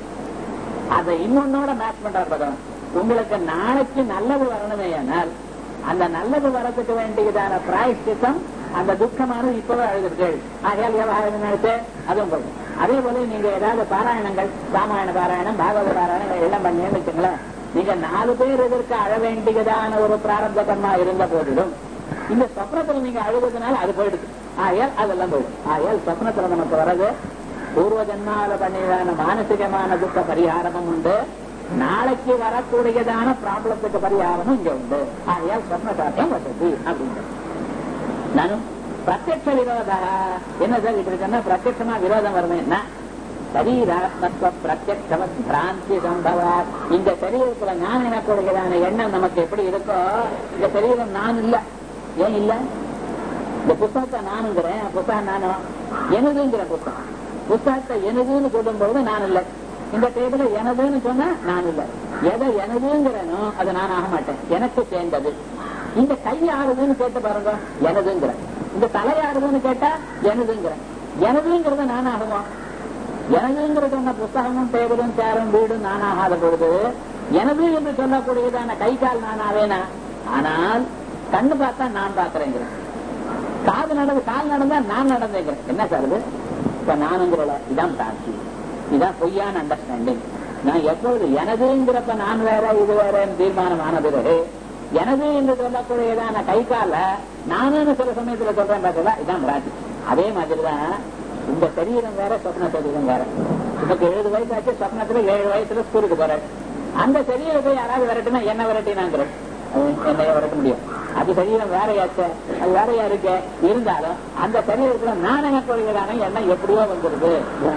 அதை இன்னொன்னோட மேட்ச் பண்றாரு பகவான் உங்களுக்கு நாளைக்கு நல்லது வரணுமே ஆனால் அந்த நல்லது வரதுக்கு வேண்டியதான பிராயஷ்டித்தம் அந்த துக்கமானது இப்பவே அழுதுர்கள் ஆகையால் விவகாரம் நினைச்சு அதுவும் போகும் அதே போல நீங்க ஏதாவது பாராயணங்கள் ராமாயண பாராயணம் பாகவத பாராயணம் எல்லாம் பண்ணீங்கன்னு வச்சுங்களேன் நீங்க நாலு பேர் எதற்கு அழ வேண்டியதான ஒரு பிராரப்த கர்மா இருந்த போதிலும் இந்த சொப்னத்துல நீங்க அழுகுறதுனால அது போயிடுது ஆகையால் அதெல்லாம் போயிடும் ஆகையால் சொப்னத்துல நமக்கு வர்றது பூர்வ ஜன்மாவில பண்ணியதான மானசிகமான துக்க பரிகாரமும் உண்டு நாளைக்கு வரக்கூடியதான ப்ராப்ளத்துக்கு பரிகாரமும் இங்க உண்டு ஆகையால் சொப்ன சாத்தியம் வசதி அப்படின்றது நானும் பிரத்யட்ச விரோத என்ன சார் இப்படி சொன்னா பிரத்யட்சமா விரோதம் வருதுன்னா சரீராத்மத்துவ பிரத்யட்சம பிராந்தி சம்பவ இந்த சரீரத்துல நான் எனக்கூடியதான எண்ணம் நமக்கு எப்படி இருக்கோ இந்த சரீரம் நான் இல்ல ஏன் இல்ல இந்த புத்தகத்தை நானுங்கிறேன் புத்தகம் நானும் எனதுங்கிற புத்தகம் புத்தகத்தை எனதுன்னு சொல்லும்போது நான் இல்லை இந்த டேபிள எனதுன்னு சொன்னா நான் இல்லை எதை எனதுங்கிறனோ அதை நான் ஆக மாட்டேன் எனக்கு சேர்ந்தது இந்த கை ஆடுதுன்னு கேட்டு பாருங்க எனதுங்கிற இந்த தலை ஆடுதுன்னு கேட்டா எனதுங்கிறேன் எனதுங்கிறத நான் ஆகுமா எனதுங்கிறது என்ன புஸ்தகமும் டேபிளும் சேரும் வீடும் நான் ஆகாத பொழுது எனது என்று சொல்லக்கூடியதான கை கால் நான் ஆவேனா ஆனால் கண்ணு பார்த்தா நான் பார்க்கிறேங்கிறேன் காது நடந்து கால் நடந்தா நான் நடந்தேங்கிறேன் என்ன சார் இது இப்ப நானுங்கிறல இதான் பிராந்தி இதான் பொய்யான அண்டர்ஸ்டாண்டிங் நான் எப்பொழுது எனதுங்கிறப்ப நான் வேற இது வேறன்னு தீர்மானம் ஆன பிறகு எனது என்று சொல்லக்கூடியதான கை கால நானும் சில சமயத்துல சொல்றேன் பார்த்தீங்களா இதான் பிராந்தி அதே மாதிரிதான் இந்த சரீரம் வேற சொப்ன சரீரம் வேற இப்ப எழுபது வயசு ஆச்சு சொப்னத்துல ஏழு வயசுல ஸ்கூலுக்கு போறேன் அந்த சரீரத்தை யாராவது விரட்டுனா என்ன விரட்டினாங்கிறேன் என்னைய விரட்ட முடியும் அது சரீரம் வேறையாச்ச அது வேறையா இருக்கு இருந்தாலும் அந்த சரீரத்துல நாணய கொள்கையான எண்ணம் எப்படியோ வந்துருது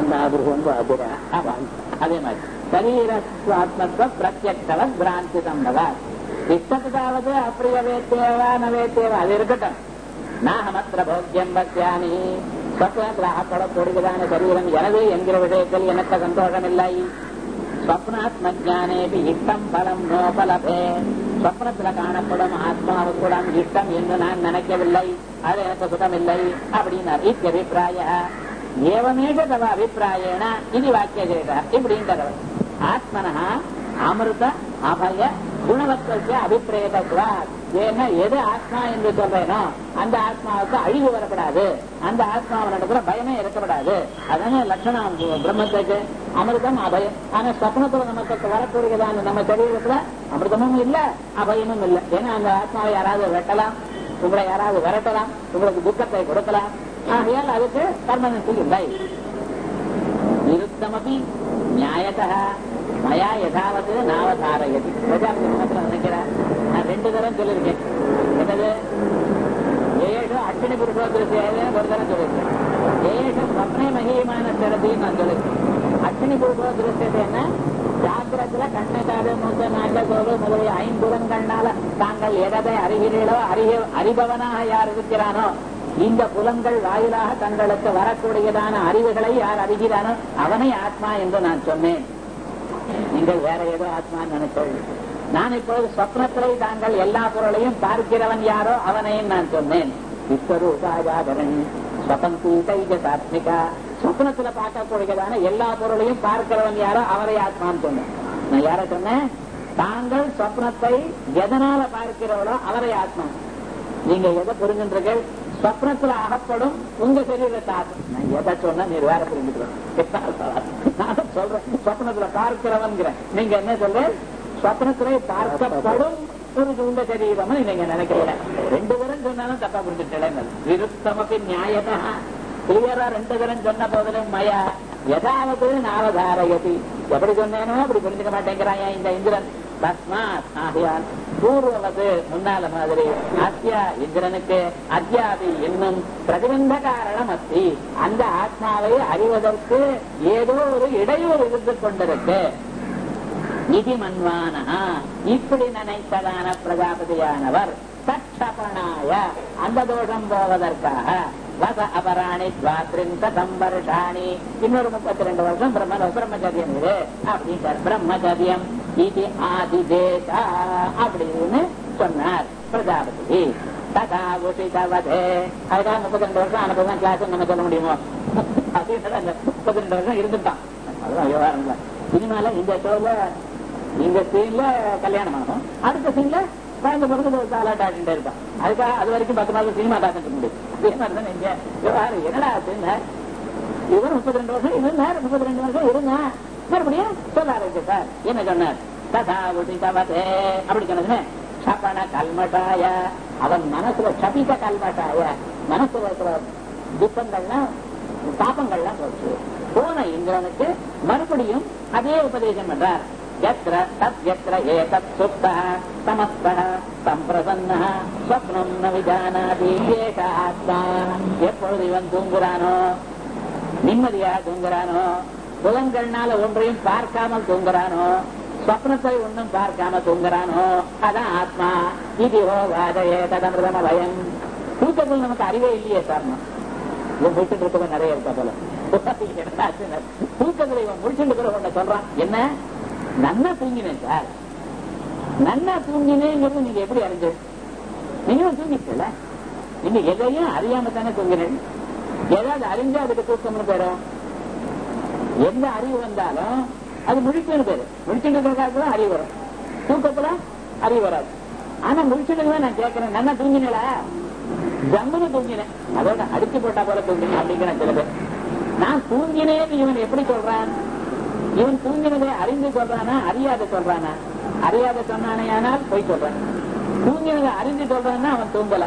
அதே மாதிரி சரீராத்மத்துவ பிரத்யக்ஷவ பிராந்தி சம்பவ இஷ்டத்துக்காவது அப்படிய வேத்தேவா நவேத்தேவா அது இருக்கட்டும் நாகமத்திர போக்கியம் பத்தியானி சொப்பனத்தில் சரீரம் எனது என்கிற விஷயத்தில் எனக்கு சந்தோஷம் இல்லை ஸ்வப்னாத்ம ஜானேபி இஷ்டம் பலம் நோபலபே ஸ்வப்னத்துல காணப்படும் ஆத்மாவுக்கு இஷ்டம் என்று நான் நினைக்கவில்லை அது எனக்கு சுகம் இல்லை அப்படின்னார் இத்தியபிப்பிராய ஏவமேக தவ அபிப்பிராயேன இது வாக்கியஜேக இப்படிங்கிறவர் ஆத்மனா அமிர்த அபய குணவத்திற்கு அபிப்பிரேதத்துவா ஏன்னா எது ஆத்மா என்று சொல்றேனோ அந்த ஆத்மாவுக்கு அழிவு வரப்படாது அந்த ஆத்மாவனிடத்துல பயமே இருக்கப்படாது அதான லட்சணம் பிரம்மத்துக்கு அமிர்தம் அபயம் ஆனா ஸ்வப்னத்துல நமக்கு வரக்கூடியதான நம்ம சரீரத்துல அமிர்தமும் இல்ல அபயமும் இல்ல ஏன்னா அந்த ஆத்மாவை யாராவது வெட்டலாம் உங்களை யாராவது விரட்டலாம் உங்களுக்கு துக்கத்தை கொடுக்கலாம் ஆகையால் அதுக்கு பர்மனன்சி இல்லை நிருத்தமபி நியாயத்தா மயா யதாவது நாவதாரயதி பிரஜாபதி மதத்துல நினைக்கிறார் நான் ரெண்டு தரம் சொல்லியிருக்கேன் என்னது ஏழு அக்னி புருஷோத்திரத்தையே ஒரு தரம் சொல்லியிருக்கேன் ஏழு ஸ்வப்னே மகிமான சிறப்பின்னு நான் சொல்லியிருக்கேன் அக்னி புருஷோத்திரத்தை என்ன ஜாக்கிரத்துல கண்ணை காது மூத்த நாட்ட சோறு முதலிய ஐம்புலன்கள்னால தாங்கள் எதை அறிகிறீர்களோ அறிய அறிபவனாக யார் இருக்கிறானோ இந்த புலன்கள் வாயிலாக தங்களுக்கு வரக்கூடியதான அறிவுகளை யார் அறிகிறானோ அவனை ஆத்மா என்று நான் சொன்னேன் நீங்கள் வேற ஏதோ ஆத்மான்னு நினைச்சோம் நான் இப்பொழுது சொப்னத்திலே தாங்கள் எல்லா பொருளையும் பார்க்கிறவன் யாரோ அவனையும் நான் சொன்னேன் விஸ்வரூபாஜாகரன் சாத்மிகா சொப்னத்துல பார்க்கக்கூடியதான எல்லா பொருளையும் பார்க்கிறவன் யாரோ அவரை ஆத்மான்னு சொன்னேன் நான் யார சொன்னேன் தாங்கள் சொப்னத்தை எதனால பார்க்கிறவளோ அவரை ஆத்மா நீங்க எதை புரிஞ்சுன்றீர்கள் சொப்னத்துல அகப்படும் உங்க சரீரத்தை ஆத்மா நான் எதை சொன்னா நீர் வேற புரிஞ்சுக்கிறேன் நான் சொல்றேன் சொப்னத்துல பார்க்கிறவன்கிறேன் நீங்க என்ன சொல்ற சொப்னத்திலே பார்க்கப்படும் ஒரு உங்க சரீரம் நீங்க நினைக்கிறீங்க ரெண்டு பேரும் சொன்னாலும் தப்பா புரிஞ்சுட்டேன் விருத்தமக்கு நியாயதா கிளியரா ரெண்டு பேரும் சொன்ன போதிலும் மயா எதாவது நாவதாரயதி எப்படி சொன்னேனோ அப்படி புரிஞ்சுக்க மாட்டேங்கிறான் இந்த இந்திரன் தஸ்மாத் ஆகையால் பூர்வவது முன்னால மாதிரி அத்தியா இந்திரனுக்கு அத்தியாபி இன்னும் பிரதிபந்த காரணம் அத்தி அந்த ஆத்மாவை அறிவதற்கு ஏதோ ஒரு இடையூறு இருந்து கொண்டிருக்கு நிதி மன்வானா இப்படி நினைத்ததான பிரஜாபதியானவர் தட்சபனாய அந்த தோஷம் போவதற்காக வச அபராணி துவாத்ரிந்த சம்பர்ஷாணி இன்னொரு முப்பத்தி ரெண்டு வருஷம் பிரம்ம பிரம்மச்சரியம் இது அப்படின்றார் பிரம்மச்சரியம் இது ஆதிதேசா அப்படின்னு சொன்னார் பிரஜாபதி ததா உசிதவதே அதுக்காக முப்பத்தி ரெண்டு வருஷம் அனுப்பதான் கிளாஸ் நம்ம சொல்ல முடியுமோ அப்படின்னு முப்பத்தி ரெண்டு வருஷம் இருந்துட்டான் அதுதான் விவகாரம் இல்லை சினிமால இந்த ஷோல இந்த சீன்ல கல்யாணம் ஆகும் அடுத்த சீன்ல குழந்தை பிறகு தாலாட்ட ஆடிட்டு இருப்பான் அதுக்காக அது வரைக்கும் பத்து மாதம் சினிமா பார்த்துட்டு முடியும் அதே மாதிரி தான் இங்க விவகாரம் என்னடா ஆச்சுன்னு இவர் முப்பத்தி ரெண்டு வருஷம் இருந்தார் முப்பத்தி ரெண்டு வருஷம் இருந்தா மறுபடியும் சொல்ல ஆரம்பிச்சு சார் என்ன சொன்னார் ததா உசிதவதே அப்படி சொன்னதுன்னு சபன கல்மட்டாய அவன் மனசுல சபித்த கல்மட்டாய மனசுல இருக்கிற துக்கங்கள்லாம் பாப்பங்கள்லாம் போச்சு போன இந்திரனுக்கு மறுபடியும் அதே உபதேசம் பண்றார் यत्र तद्यत्र एतत् सुप्तः समस्तः सम्प्रसन्नः स्वप्नं न विजानाति एष आत्मा எப்பொழுது இவன் தூங்குறானோ நிம்மதியா தூங்குறானோ புலன்கள்னால ஒன்றையும் பார்க்காமல் தூங்குறானோ ஸ்வப்னத்தை ஒன்றும் பார்க்காம தூங்குறானோ அதான் ஆத்மா இது ரோகாதயே ததமிருதம பயம் தூக்கத்தில் நமக்கு அறிவே இல்லையே காரணம் இவன் முடிச்சுட்டு இருக்கவன் நிறைய இருக்கா போல தூக்கத்துல இவன் முடிச்சுட்டு இருக்கிறவன் சொல்றான் என்ன நன்னா தூங்கினேன் சார் நன்னா தூங்கினேங்கிறது நீங்க எப்படி அறிஞ்சு நீங்களும் தூங்கிட்டல நீங்க எதையும் அறியாம தானே தூங்கினேன் ஏதாவது அறிஞ்சா அதுக்கு தூக்கம்னு பேரும் எந்த அறிவு வந்தாலும் அது முழிப்புன்னு பேரு முழிச்சுட்டு இருக்கிற அறிவு வரும் தூக்கத்துல அறிவு வராது ஆனா முழிச்சுட்டு நான் கேட்கிறேன் நல்லா தூங்கினல ஜம்முன்னு தூங்கினேன் அதோட அடிச்சு போட்டா போல தூங்கினேன் அப்படிங்கிற சில பேர் நான் தூங்கினேன் இவன் எப்படி சொல்றான் இவன் தூங்கினதை அறிந்து சொல்றானா அறியாத சொல்றானா அறியாத சொன்னானே ஆனால் போய் சொல்றான் தூங்கினதை அறிந்து சொல்றான்னா அவன் தூங்கல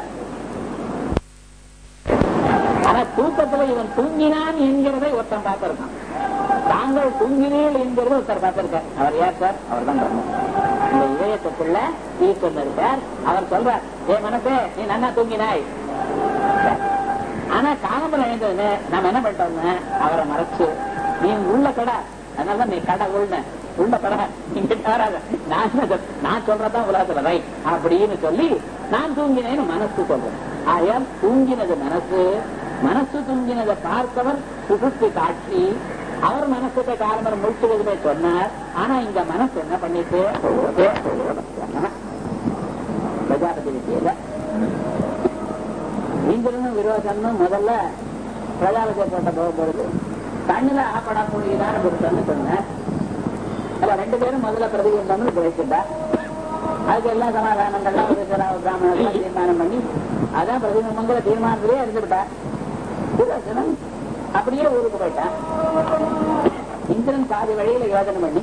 ஆனா தூக்கத்துல இவன் தூங்கினான் என்கிறதை ஒருத்தன் பார்த்திருக்கான் தாங்கள் தூங்கினீர்கள் என்கிறது ஒருத்தர் பார்த்திருக்கார் அவர் யார் சார் அவர் தான் பிரம்மன் இந்த இதயத்துக்குள்ள ஈஸ்வரன் இருக்கார் அவர் சொல்றார் ஏ மனசே நீ நன்னா தூங்கினாய் ஆனா காலம்பரம் எழுந்ததுன்னு நம்ம என்ன பண்ணிட்டோம்னு அவரை மறைச்சு நீ உள்ள கடை அதனாலதான் நீ கடை உள்ள உள்ள கடை நீங்க வராத நான் சொ- நான் சொல்றதான் உலகத்துல ரைட் அப்படின்னு சொல்லி நான் தூங்கினேன்னு மனசு சொல்றேன் ஆயால் தூங்கினது மனசு மனசு தூங்கினதை பார்த்தவர் சுசுத்தி காட்சி அவர் மனசுக்கு காலம்பரம் முடிச்சுவதுமே சொன்னார் ஆனா இங்க மனசு என்ன பண்ணிட்டு பிரஜாபதி வித்தியில இந்திரனும் விரோதனும் முதல்ல பிரஜாபதியை போட்ட போகும்பொழுது கண்ணுல ஆப்படக்கூடியதான புருஷன்னு சொன்னேன் அதுல ரெண்டு பேரும் முதல்ல பிரதிபந்தம்னு பேசிட்டா அதுக்கு எல்லா சமாதானங்கள்லாம் ஒரு சில பிராமணர்கள் தீர்மானம் பண்ணி அதான் பிரதிபந்தங்கிற தீர்மானத்திலே இருந்துட்டா விரோசனன் அப்படியே ஊருக்கு போயிட்டான் இந்திரன் பாதி வழியில யோஜனை பண்ணி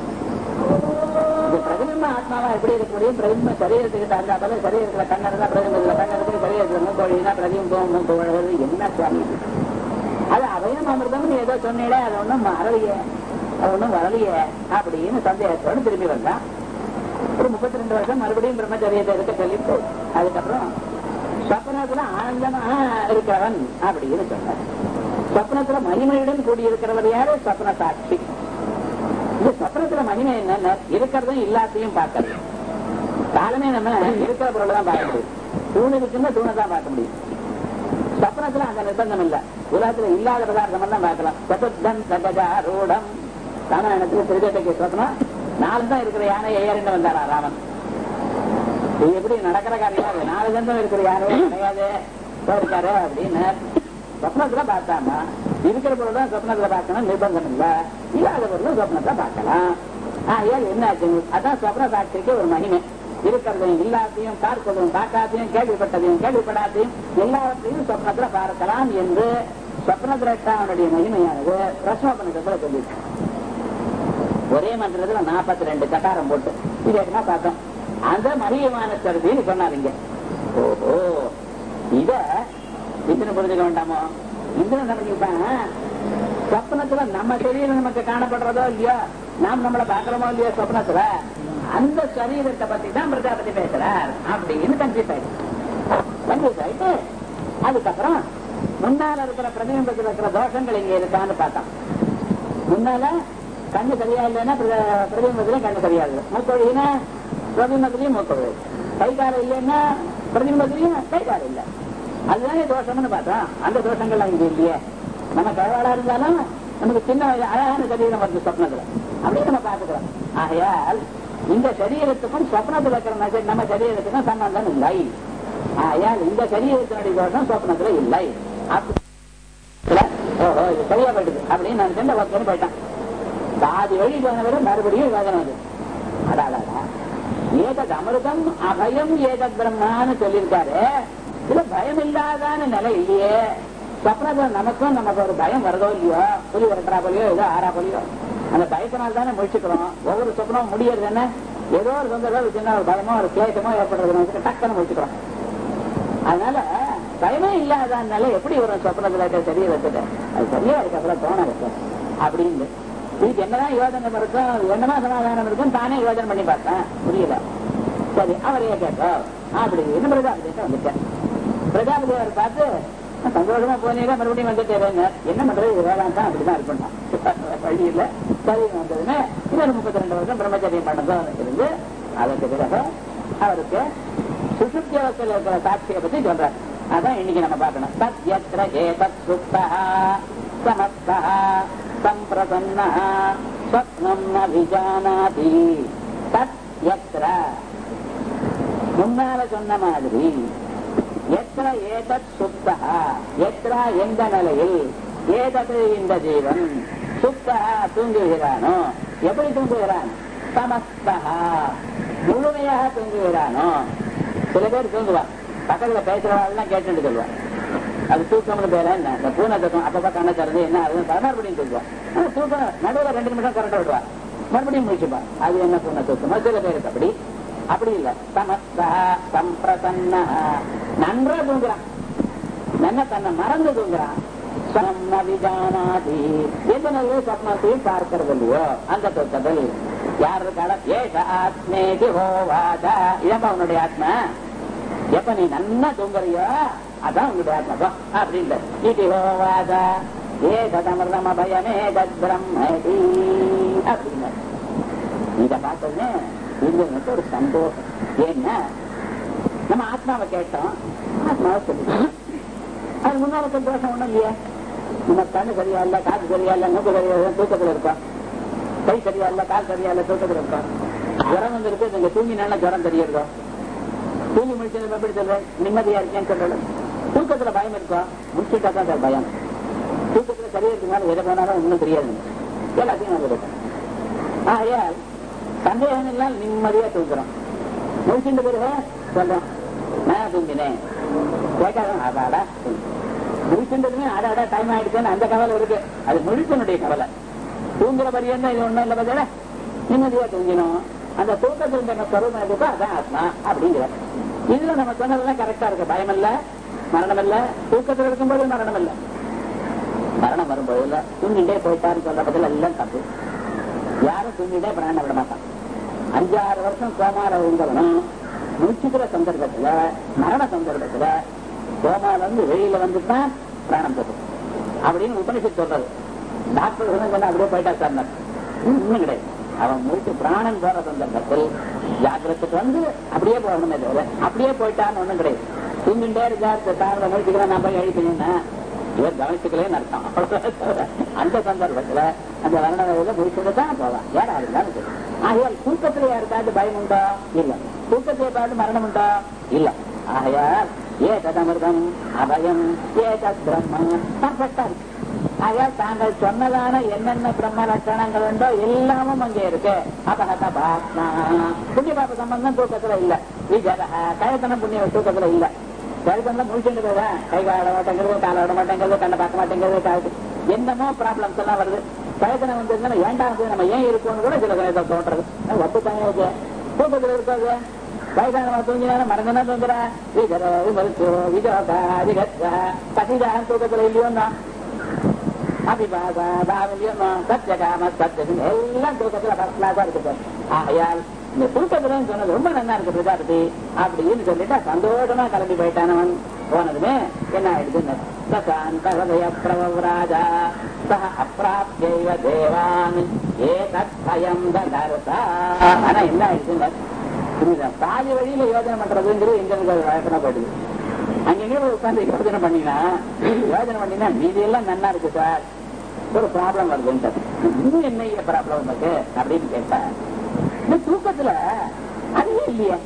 இந்த பிரதிபிம்ப ஆத்மாவா எப்படி இருக்க முடியும் பிரதிபிம்ப சரீரத்துக்கு தகுந்தாப்பல சரீரத்துல கண்ணு இருந்தா பிரதிபிம்பத்துல கண்ணு இருக்கு சரீரத்துல மூக்கு வழினா பிரதிபிம்பம் மூக்கு வழுவது என்ன சுவாமி இது? அது அபயம் அமிர்தம்னு ஏதோ சொன்னீங்களே அது ஒண்ணும் வரலையே அது ஒண்ணும் வரலையே அப்படின்னு சந்தேகத்தோடு திரும்பி வந்தான் ஒரு முப்பத்தி ரெண்டு வருஷம் மறுபடியும் பிரம்மச்சரியத்தை இருக்க சொல்லிட்டு அதுக்கப்புறம் சொப்னத்துல ஆனந்தமா இருக்கிறவன் அப்படின்னு சொன்னார் சொப்னத்துல மகிமையுடன் கூடியிருக்கிறவர் யாரு சொப்ன சாட்சி இந்த சொப்னத்துல மகிமை என்னன்னா இருக்கிறதும் இல்லாத்தையும் பார்க்கறது காலமே நம்ம இருக்கிற பொருளை தான் பார்க்க முடியும் தூண் இருக்குன்னா தூணை தான் பார்க்க முடியும் சொப்னத்துல அந்த நிர்பந்தம் இல்ல உலகத்துல இல்லாத பதார்த்தம் தான் பார்க்கலாம் சதுர்தன் சகஜா ரூடம் ராமாயணத்துல திருக்கட்டைக்கு சொப்னம் நாலு தான் இருக்கிற யானை ஏறிண்டு வந்தாரா ராமன் இது எப்படி நடக்கிற காரியம் அது நாலு தந்தம் இருக்கிற யாரும் கிடையாது போயிருக்காரு அப்படின்னு சொப்னத்துல பார்த்தாமா இருக்கிற பொருள் தான் சொப்னத்துல பார்க்கணும் நிர்பந்தம் இல்ல இல்லாத பொருள் சொப்னத்துல பார்க்கலாம் ஆகையால் என்ன ஆச்சு அதான் சொப்ன சாட்சிக்கு ஒரு மகிமை இருக்கிறதையும் இல்லாத்தையும் பார்ப்பதையும் பார்க்காதையும் கேள்விப்பட்டதையும் கேள்விப்படாதையும் எல்லாவற்றையும் சொப்னத்துல பார்க்கலாம் என்று சொப்ன திரட்டாவனுடைய மகிமையானது பிரஸ்னோபனிஷத்துல சொல்லியிருக்கு ஒரே மந்திரத்துல நாற்பத்தி ரெண்டு கட்டாரம் போட்டு இது என்ன பார்த்தோம் அந்த மரியமான கருதின்னு சொன்னாருங்க ஓஹோ இத இத்தனை புரிஞ்சுக்க வேண்டாமோ இந்திரன் நினைக்கிட்டான் சொப்னத்துல நம்ம சரீரம் நமக்கு காணப்படுறதோ இல்லையோ நாம் நம்மளை பாக்குறோமோ இல்லையோ சொப்னத்துல அந்த சரீரத்தை பத்தி தான் பிரஜாபதி பேசுறார் அப்படின்னு கன்ஃபியூஸ் ஆயிடுச்சு கன்ஃபியூஸ் ஆயிட்டு அதுக்கப்புறம் முன்னால இருக்கிற பிரதிபிம்பத்தில் இருக்கிற தோஷங்கள் இங்க இருக்கான்னு பார்த்தான் முன்னால கண்ணு சரியா இல்லைன்னா பிர- பிரதிபிம்பத்திலையும் கண்ணு சரியா இல்லை மூக்கொழினா பிரதிபிம்பத்திலையும் மூக்கொழி கை காலம் இல்லைன்னா பிரதிபிம்பத்திலையும் கை காலம் இல்லை அதுதானே தோஷம்னு பார்த்தோம் அந்த தோஷங்கள்லாம் இங்க இல்லையே நம்ம கழவாடா இருந்தாலும் நமக்கு சின்ன அழகான சரீரம் வருது சொப்னத்துல அப்படின்னு நம்ம பார்த்துக்கிறோம் ஆகையால் இந்த சரீரத்துக்கும் சொப்னத்துல இருக்கிற நச- நம்ம சரீரத்துக்கும் சம்பந்தம் இல்லை ஆகையால் இந்த சரீரத்தினுடைய தோஷம் சொப்னத்துல இல்லை அப்படி ஓஹோ இது சரியா போயிடுது அப்படின்னு நான் சென்ற ஒருத்தர் போயிட்டான் பாதி வழி போனவரை மறுபடியும் யோஜனை வந்து அடாடா ஏதத் அமிர்தம் அபயம் ஏதத் பிரம்மான்னு சொல்லியிருக்காரு இதுல பயம் இல்லாதான நிலை இல்லையே சொப்னத்துல நமக்கும் நமக்கு ஒரு பயம் வருதோ இல்லையோ புலி வரட்டா போலியோ ஏதோ ஆறா போலியோ அந்த பயத்தினால் தானே முடிச்சுக்கிறோம் ஒவ்வொரு சொப்னமும் முடியறது என்ன ஏதோ ஒரு சொந்த ஒரு சின்ன ஒரு பயமோ ஒரு கிளேசமோ ஏற்படுறது டக்குன்னு முடிச்சுக்கிறோம் அதனால பயமே இல்லாதனால எப்படி ஒரு சொப்னத்துல இருக்க சரீரத்துக்கு அது சரியா இருக்கு அப்புறம் தோண இருக்கு அப்படின்னு இதுக்கு என்னதான் யோஜனை இருக்கும் என்னதான் சமாதானம் இருக்கும் தானே யோஜனை பண்ணி பார்த்தேன் புரியல சரி அவரையே கேட்டோம் அப்படின்னு பிரஜாபதி வந்துட்டேன் பிரஜாபதி அவர் பார்த்து சந்தோஷமா போனீங்க மறுபடியும் வந்துட்டேன் என்ன பண்றது இது வேளாண் தான் அப்படிதான் இருக்கணும் வழி இல்ல சரி வந்ததுன்னு இன்னொரு முப்பத்தி ரெண்டு வருஷம் பிரம்மச்சரியம் பண்ணதான் இருந்து அதற்கு பிறகு அவருக்கு சுசுப்தி அவஸ்தையில் இருக்கிற சாட்சியை பத்தி சொல்றார் அதான் இன்னைக்கு நம்ம பார்க்கணும் தத் யத்ர ஏதத் சுப்தா சமஸ்தா சம்பிரசன்ன ஸ்வப்னம் அபிஜானாதி தத் யத்ர முன்னால சொன்ன மாதிரி எத்திர ஏதத் சுப்தா எத்திர எந்த நிலையில் ஏதது இந்த ஜீவன் சுப்தா தூங்குகிறானோ எப்படி தூங்குகிறான் சமஸ்தா முழுமையாக தூங்குகிறானோ சில பேர் தூங்குவான் பக்கத்துல பேசுறவாள் கேட்டு சொல்லுவான் அது தூக்கம்னு பேர என்ன இந்த பூனை தூக்கம் அப்பப்ப கண்ணை திறந்து என்ன அது மறுபடியும் தூக்கம் ஆனா தூக்கம் நடுவில் ரெண்டு நிமிஷம் கரண்ட் விடுவா மறுபடியும் முடிச்சுப்பா அது என்ன பூனை தூக்கம் சில பேருக்கு அப்படி அப்படி இல்ல சமஸ்தா சம்பிரசன்ன நன்றா தூங்குறான் நன்ன தன்னை மறந்து தூங்குறான் சொன்ன விஜானாதி எதனாலே சொப்னத்தையும் பார்க்கறது இல்லையோ அந்த தூக்கத்தில் யார் இருக்காள ஏஷ ஆத்மேதி ஹோவாதா இதப்பா உன்னுடைய ஆத்மா எப்ப நீ நன்னா தூங்குறியோ அதான் உன்னுடைய ஆத்மா பா அப்படின்ட்டு இது ஹோவாதா ஏ ததமிருதம பயமே தத் பிரம்மதி அப்படின்னு இத பார்த்தோன்னே இது மட்டும் ஒரு சந்தோஷம் ஏன்னா நம்ம ஆத்மாவை கேட்டோம் ஆத்மாவை சொல்லி அது முன்னால சந்தோஷம் ஒண்ணும் இல்லையா நம்ம கண்ணு சரியா இல்ல காது சரியா இல்ல மூக்கு சரியா இல்ல தூக்கத்துல இருக்கோம் கை சரியா இல்ல கால் சரியா இல்ல தூக்கத்துல இருக்கோம் ஜுரம் வந்து இருக்கு நீங்க தூங்கினால ஜுரம் தெரியுதோ தூங்கி முடிச்சது எப்படி சொல்றேன் நிம்மதியா இருக்கேன்னு சொல்றது தூக்கத்துல பயம் இருக்கும் முடிச்சுட்டா தான் சார் பயம் தூக்கத்துல சரியா இருக்குனால எதை போனாலும் ஒன்றும் தெரியாது எல்லாத்தையும் நான் இருக்கேன் ஆகையால் சந்தேகம் இல்லாமல் நிம்மதியா தூங்குறோம் முடிச்சுட்டு பிறகு சொல்றோம் நான் தூங்கினேன் கேட்காத அடாடா முடிச்சுட்டதுமே அடாடா டைம் ஆயிடுச்சுன்னு அந்த கவலை இருக்கு அது முழிச்சனுடைய கவலை தூங்குற பரியந்தம் இது ஒண்ணும் இல்லை பதில நிம்மதியா தூங்கினோம் அந்த தூக்கத்தில் நம்ம ஸ்வரூபம் எதுக்கோ அதான் ஆத்மா அப்படிங்கிற இதுல நம்ம சொன்னதெல்லாம் கரெக்டா இருக்கு பயம் இல்ல மரணம் இல்ல தூக்கத்தில் இருக்கும்போது மரணம் இல்ல மரணம் வரும்போது இல்ல தூங்கிட்டே போயிட்டாருன்னு சொல்ற பதில் எல்லாம் தப்பு யாரும் தூங்கிட்டே பிராண விட மாட்டான் அஞ்சாறு வருஷம் கோமார இருந்தவனும் முடிச்சுக்கிற சந்தர்ப்பத்துல மரண சந்தர்ப்பத்துல கோமால இருந்து வெளியில வந்துதான் பிராணம் போகும் அப்படின்னு உபனிஷத் சொல்றது டாக்டர் சொன்ன அப்படியே போயிட்டா சார் இன்னும் கிடையாது அவன் முடிச்சு பிராணம் போற சந்தர்ப்பத்தில் ஜாக்கிரத்துக்கு வந்து அப்படியே போகணுமே தவிர அப்படியே போயிட்டான்னு ஒண்ணும் கிடையாது தூங்கிட்டே இருக்கார் தாங்களை முடிச்சுக்கிறேன் நான் போய் எழுப்பினேன்னா இவர் கவனிச்சுக்கலேன்னு அர்த்தம் அந்த சந்தர்ப்பத்துல அந்த வரண வயதுல முடிச்சுட்டு தான் போவான் யாரா இருந்தாலும் சரி ஆகையால் தூக்கத்துல யாருக்காவது பயம் உண்டா இல்ல தூக்கத்துல பார்த்து மரணம் உண்டா இல்ல ஆகையால் ஏ ததமிருதம் அபயம் ஏ தத் பிரம்ம பர்ஃபெக்டா இருக்கு ஆகையால் தாங்கள் சொன்னதான என்னென்ன பிரம்ம லட்சணங்கள் உண்டோ எல்லாமும் அங்கே இருக்கு அபகத பாத்மா புண்ணிய பாப சம்பந்தம் தூக்கத்துல இல்ல விஜரஹ கயத்தனம் புண்ணிய தூக்கத்துல இல்ல கயத்தனம் முடிச்சுட்டு போதான் கை கால மாட்டேங்கிறது கால விட மாட்டேங்கிறது கண்ணை பார்க்க மாட்டேங்கிறது காது என்னமோ ப்ராப்ளம்ஸ் எல்லாம் வருது கயத்தனம் வந்ததுன்னா ஏன்டா வந்து நம்ம ஏன் இருக்கோம்னு கூட சில சமயத்தில் தோன்றது ஒப்பு தாங்க தூக்கத்துல இருக்காது வயசானவா தூங்கினா மறந்துனா தூங்குறா விஜர விமரிச்சு விஜோகா விகத்தா பசிதான் தூக்கத்துல இல்லையோன்னா அபிபாதா தாவல்யம் சத்தியகாம சத்தியம் எல்லாம் தூக்கத்துல ஃபர்ஸ்ட் கிளாஸா இருக்கு ஆகையால் இந்த தூக்கத்துல சொன்னது ரொம்ப நல்லா இருக்கு பிரஜாபதி அப்படின்னு சொல்லிட்டு சந்தோஷமா கிளம்பி போயிட்டானவன் போனதுமே என்ன ஆயிடுதுன்னு சசாந்த ஹதய பிரவராஜா சஹ அப்பிராப்தியைவ தேவான் ஏ தத் பயம் தர்த்தா ஆனா என்ன ஆயிடுச்சுன்னு புரியுதா பாதி வழியில யோஜனை பண்றதுங்கிறது எங்களுக்கு வழக்கமா போயிடுது அங்கங்க போய் உட்கார்ந்து யோஜனை பண்ணினா யோஜனை பண்ணினா மீதி எல்லாம் நன்னா இருக்கு சார் ஒரு ப்ராப்ளம் வருதுன்ட்டு இன்னும் என்ன ப்ராப்ளம் இருக்கு அப்படின்னு கேட்டா இந்த தூக்கத்துல அதுவே இல்லையே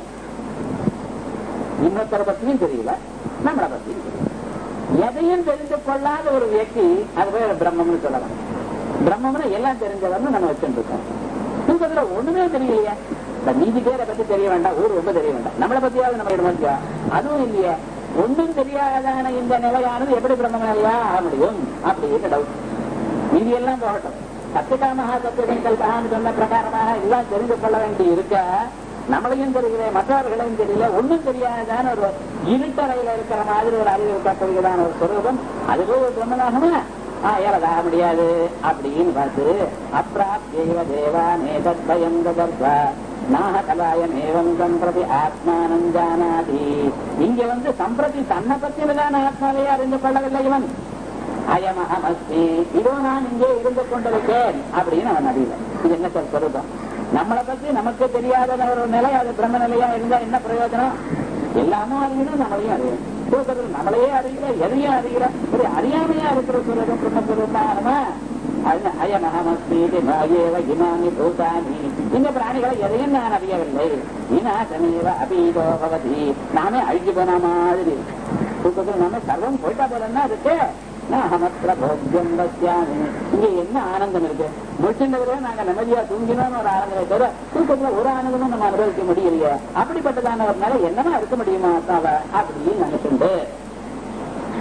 இன்னொருத்தரை பத்தியும் தெரியல நம்மளை பத்தியும் தெரியல எதையும் தெரிந்து கொள்ளாத ஒரு வியக்தி அது பேர் பிரம்மம்னு சொல்லலாம் பிரம்மம்னு எல்லாம் தெரிஞ்சவர்னு நம்ம வச்சுட்டு இருக்கோம் தூக்கத்துல ஒண்ணுமே தெரியலையே இந்த மீதி பேரை பத்தி தெரிய வேண்டாம் ஊர் ரொம்ப தெரிய வேண்டாம் நம்மளை பத்தியாவது நம்ம இடமாத்தியா அதுவும் இல்லையே ஒன்றும் தெரியாதான இந்த நிலையானது எப்படி பிரம்ம நிலையா ஆக முடியும் அப்படின்னு டவுட் மீதி எல்லாம் போகட்டும் சத்தியகாமஹா சத்தியசங்கல்பகான்னு சொன்ன பிரகாரமாக எல்லாம் தெரிந்து கொள்ள வேண்டி இருக்க நம்மளையும் தெரியல மற்றவர்களையும் தெரியல ஒண்ணும் தெரியாதான ஒரு இருட்டறையில இருக்கிற மாதிரி ஒரு அறிவு இருக்கக்கூடியதான ஒரு சுரூபம் அதுவே ஒரு பிரம்மனாகமா ஏறதாக முடியாது அப்படின்னு பார்த்து அப்பிராப்தியைவ தேவா நேதத் பயம் கதர்வா நாககலாயம் ஏவம் சம்பிரதி ஆத்மானம் ஜானாதி இங்க வந்து சம்பிரதி தன்னை பற்றினதான ஆத்மாவையே அறிந்து கொள்ளவில்லை இவன் அயமஹமஸ்மி இதோ நான் இங்கே இருந்து கொண்டிருக்கேன் அப்படின்னு அவன் அறியல இது என்ன சார் சொல்லுதான் நம்மளை பத்தி நமக்கு தெரியாத ஒரு நிலை அது பிரம்ம நிலையா இருந்தா என்ன பிரயோஜனம் எல்லாமும் அறியணும் நம்மளையும் அறியணும் தூக்கத்தில் நம்மளையே அறியல எதையும் அறியல ஒரு அறியாமையா இருக்கிற சொல்றது பிரம்மஸ்வரூபமா அயமஹமஸ்மீதி பாகேவ இமானி பூதானி இந்த பிராணிகளை எதையும் நான் அறியவில்லை விநாசமேவ அபீதோ பவதி நாமே அழிஞ்சு போன மாதிரி தூக்கத்தில் நாம சர்வம் போயிட்டா போலன்னா இருக்கு அகமத்திர போக்கியம் பசியாமி இங்க என்ன ஆனந்தம் இருக்கு முடிச்சுட்டவரே நாங்க நிம்மதியா தூங்கினோம்னு ஒரு ஆனந்தமே தவிர தூக்கத்துல ஒரு ஆனந்தமும் நம்ம அனுபவிக்க முடியலையே அப்படிப்பட்டதான ஒரு நிலை என்னமா இருக்க முடியுமா அத்தாவ அப்படின்னு நினைச்சுண்டு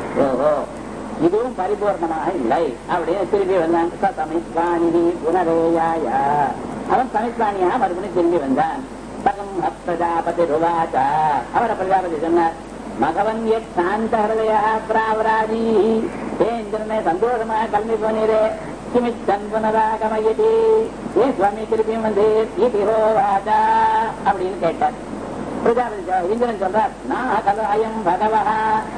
ஓஹோ இதுவும் பரிபூர்ணமாக இல்லை அப்படின்னு திரும்பி வந்தான் ச சமிஸ்வாணி புனரேயாய அவன் சமிஸ்வாணியா மறுபடியும் திரும்பி வந்தான் பகம் பிரஜாபதி ருவாச்சா அவரை பிரஜாபதி சொன்னார் மகவன் எத் சாந்த ஹிருதய பிராவராஜி ஏ இந்திரனே சந்தோஷமாக கிளம்பி போனீரே கிமித்தன் புனராகமயதி ஏ சுவாமி திருப்பியும் வந்து இது ஹோவாச்சா அப்படின்னு கேட்டார் பிரஜாபதி சொ- இந்திரன் சொல்றார் நான் கல அயம் பகவஹ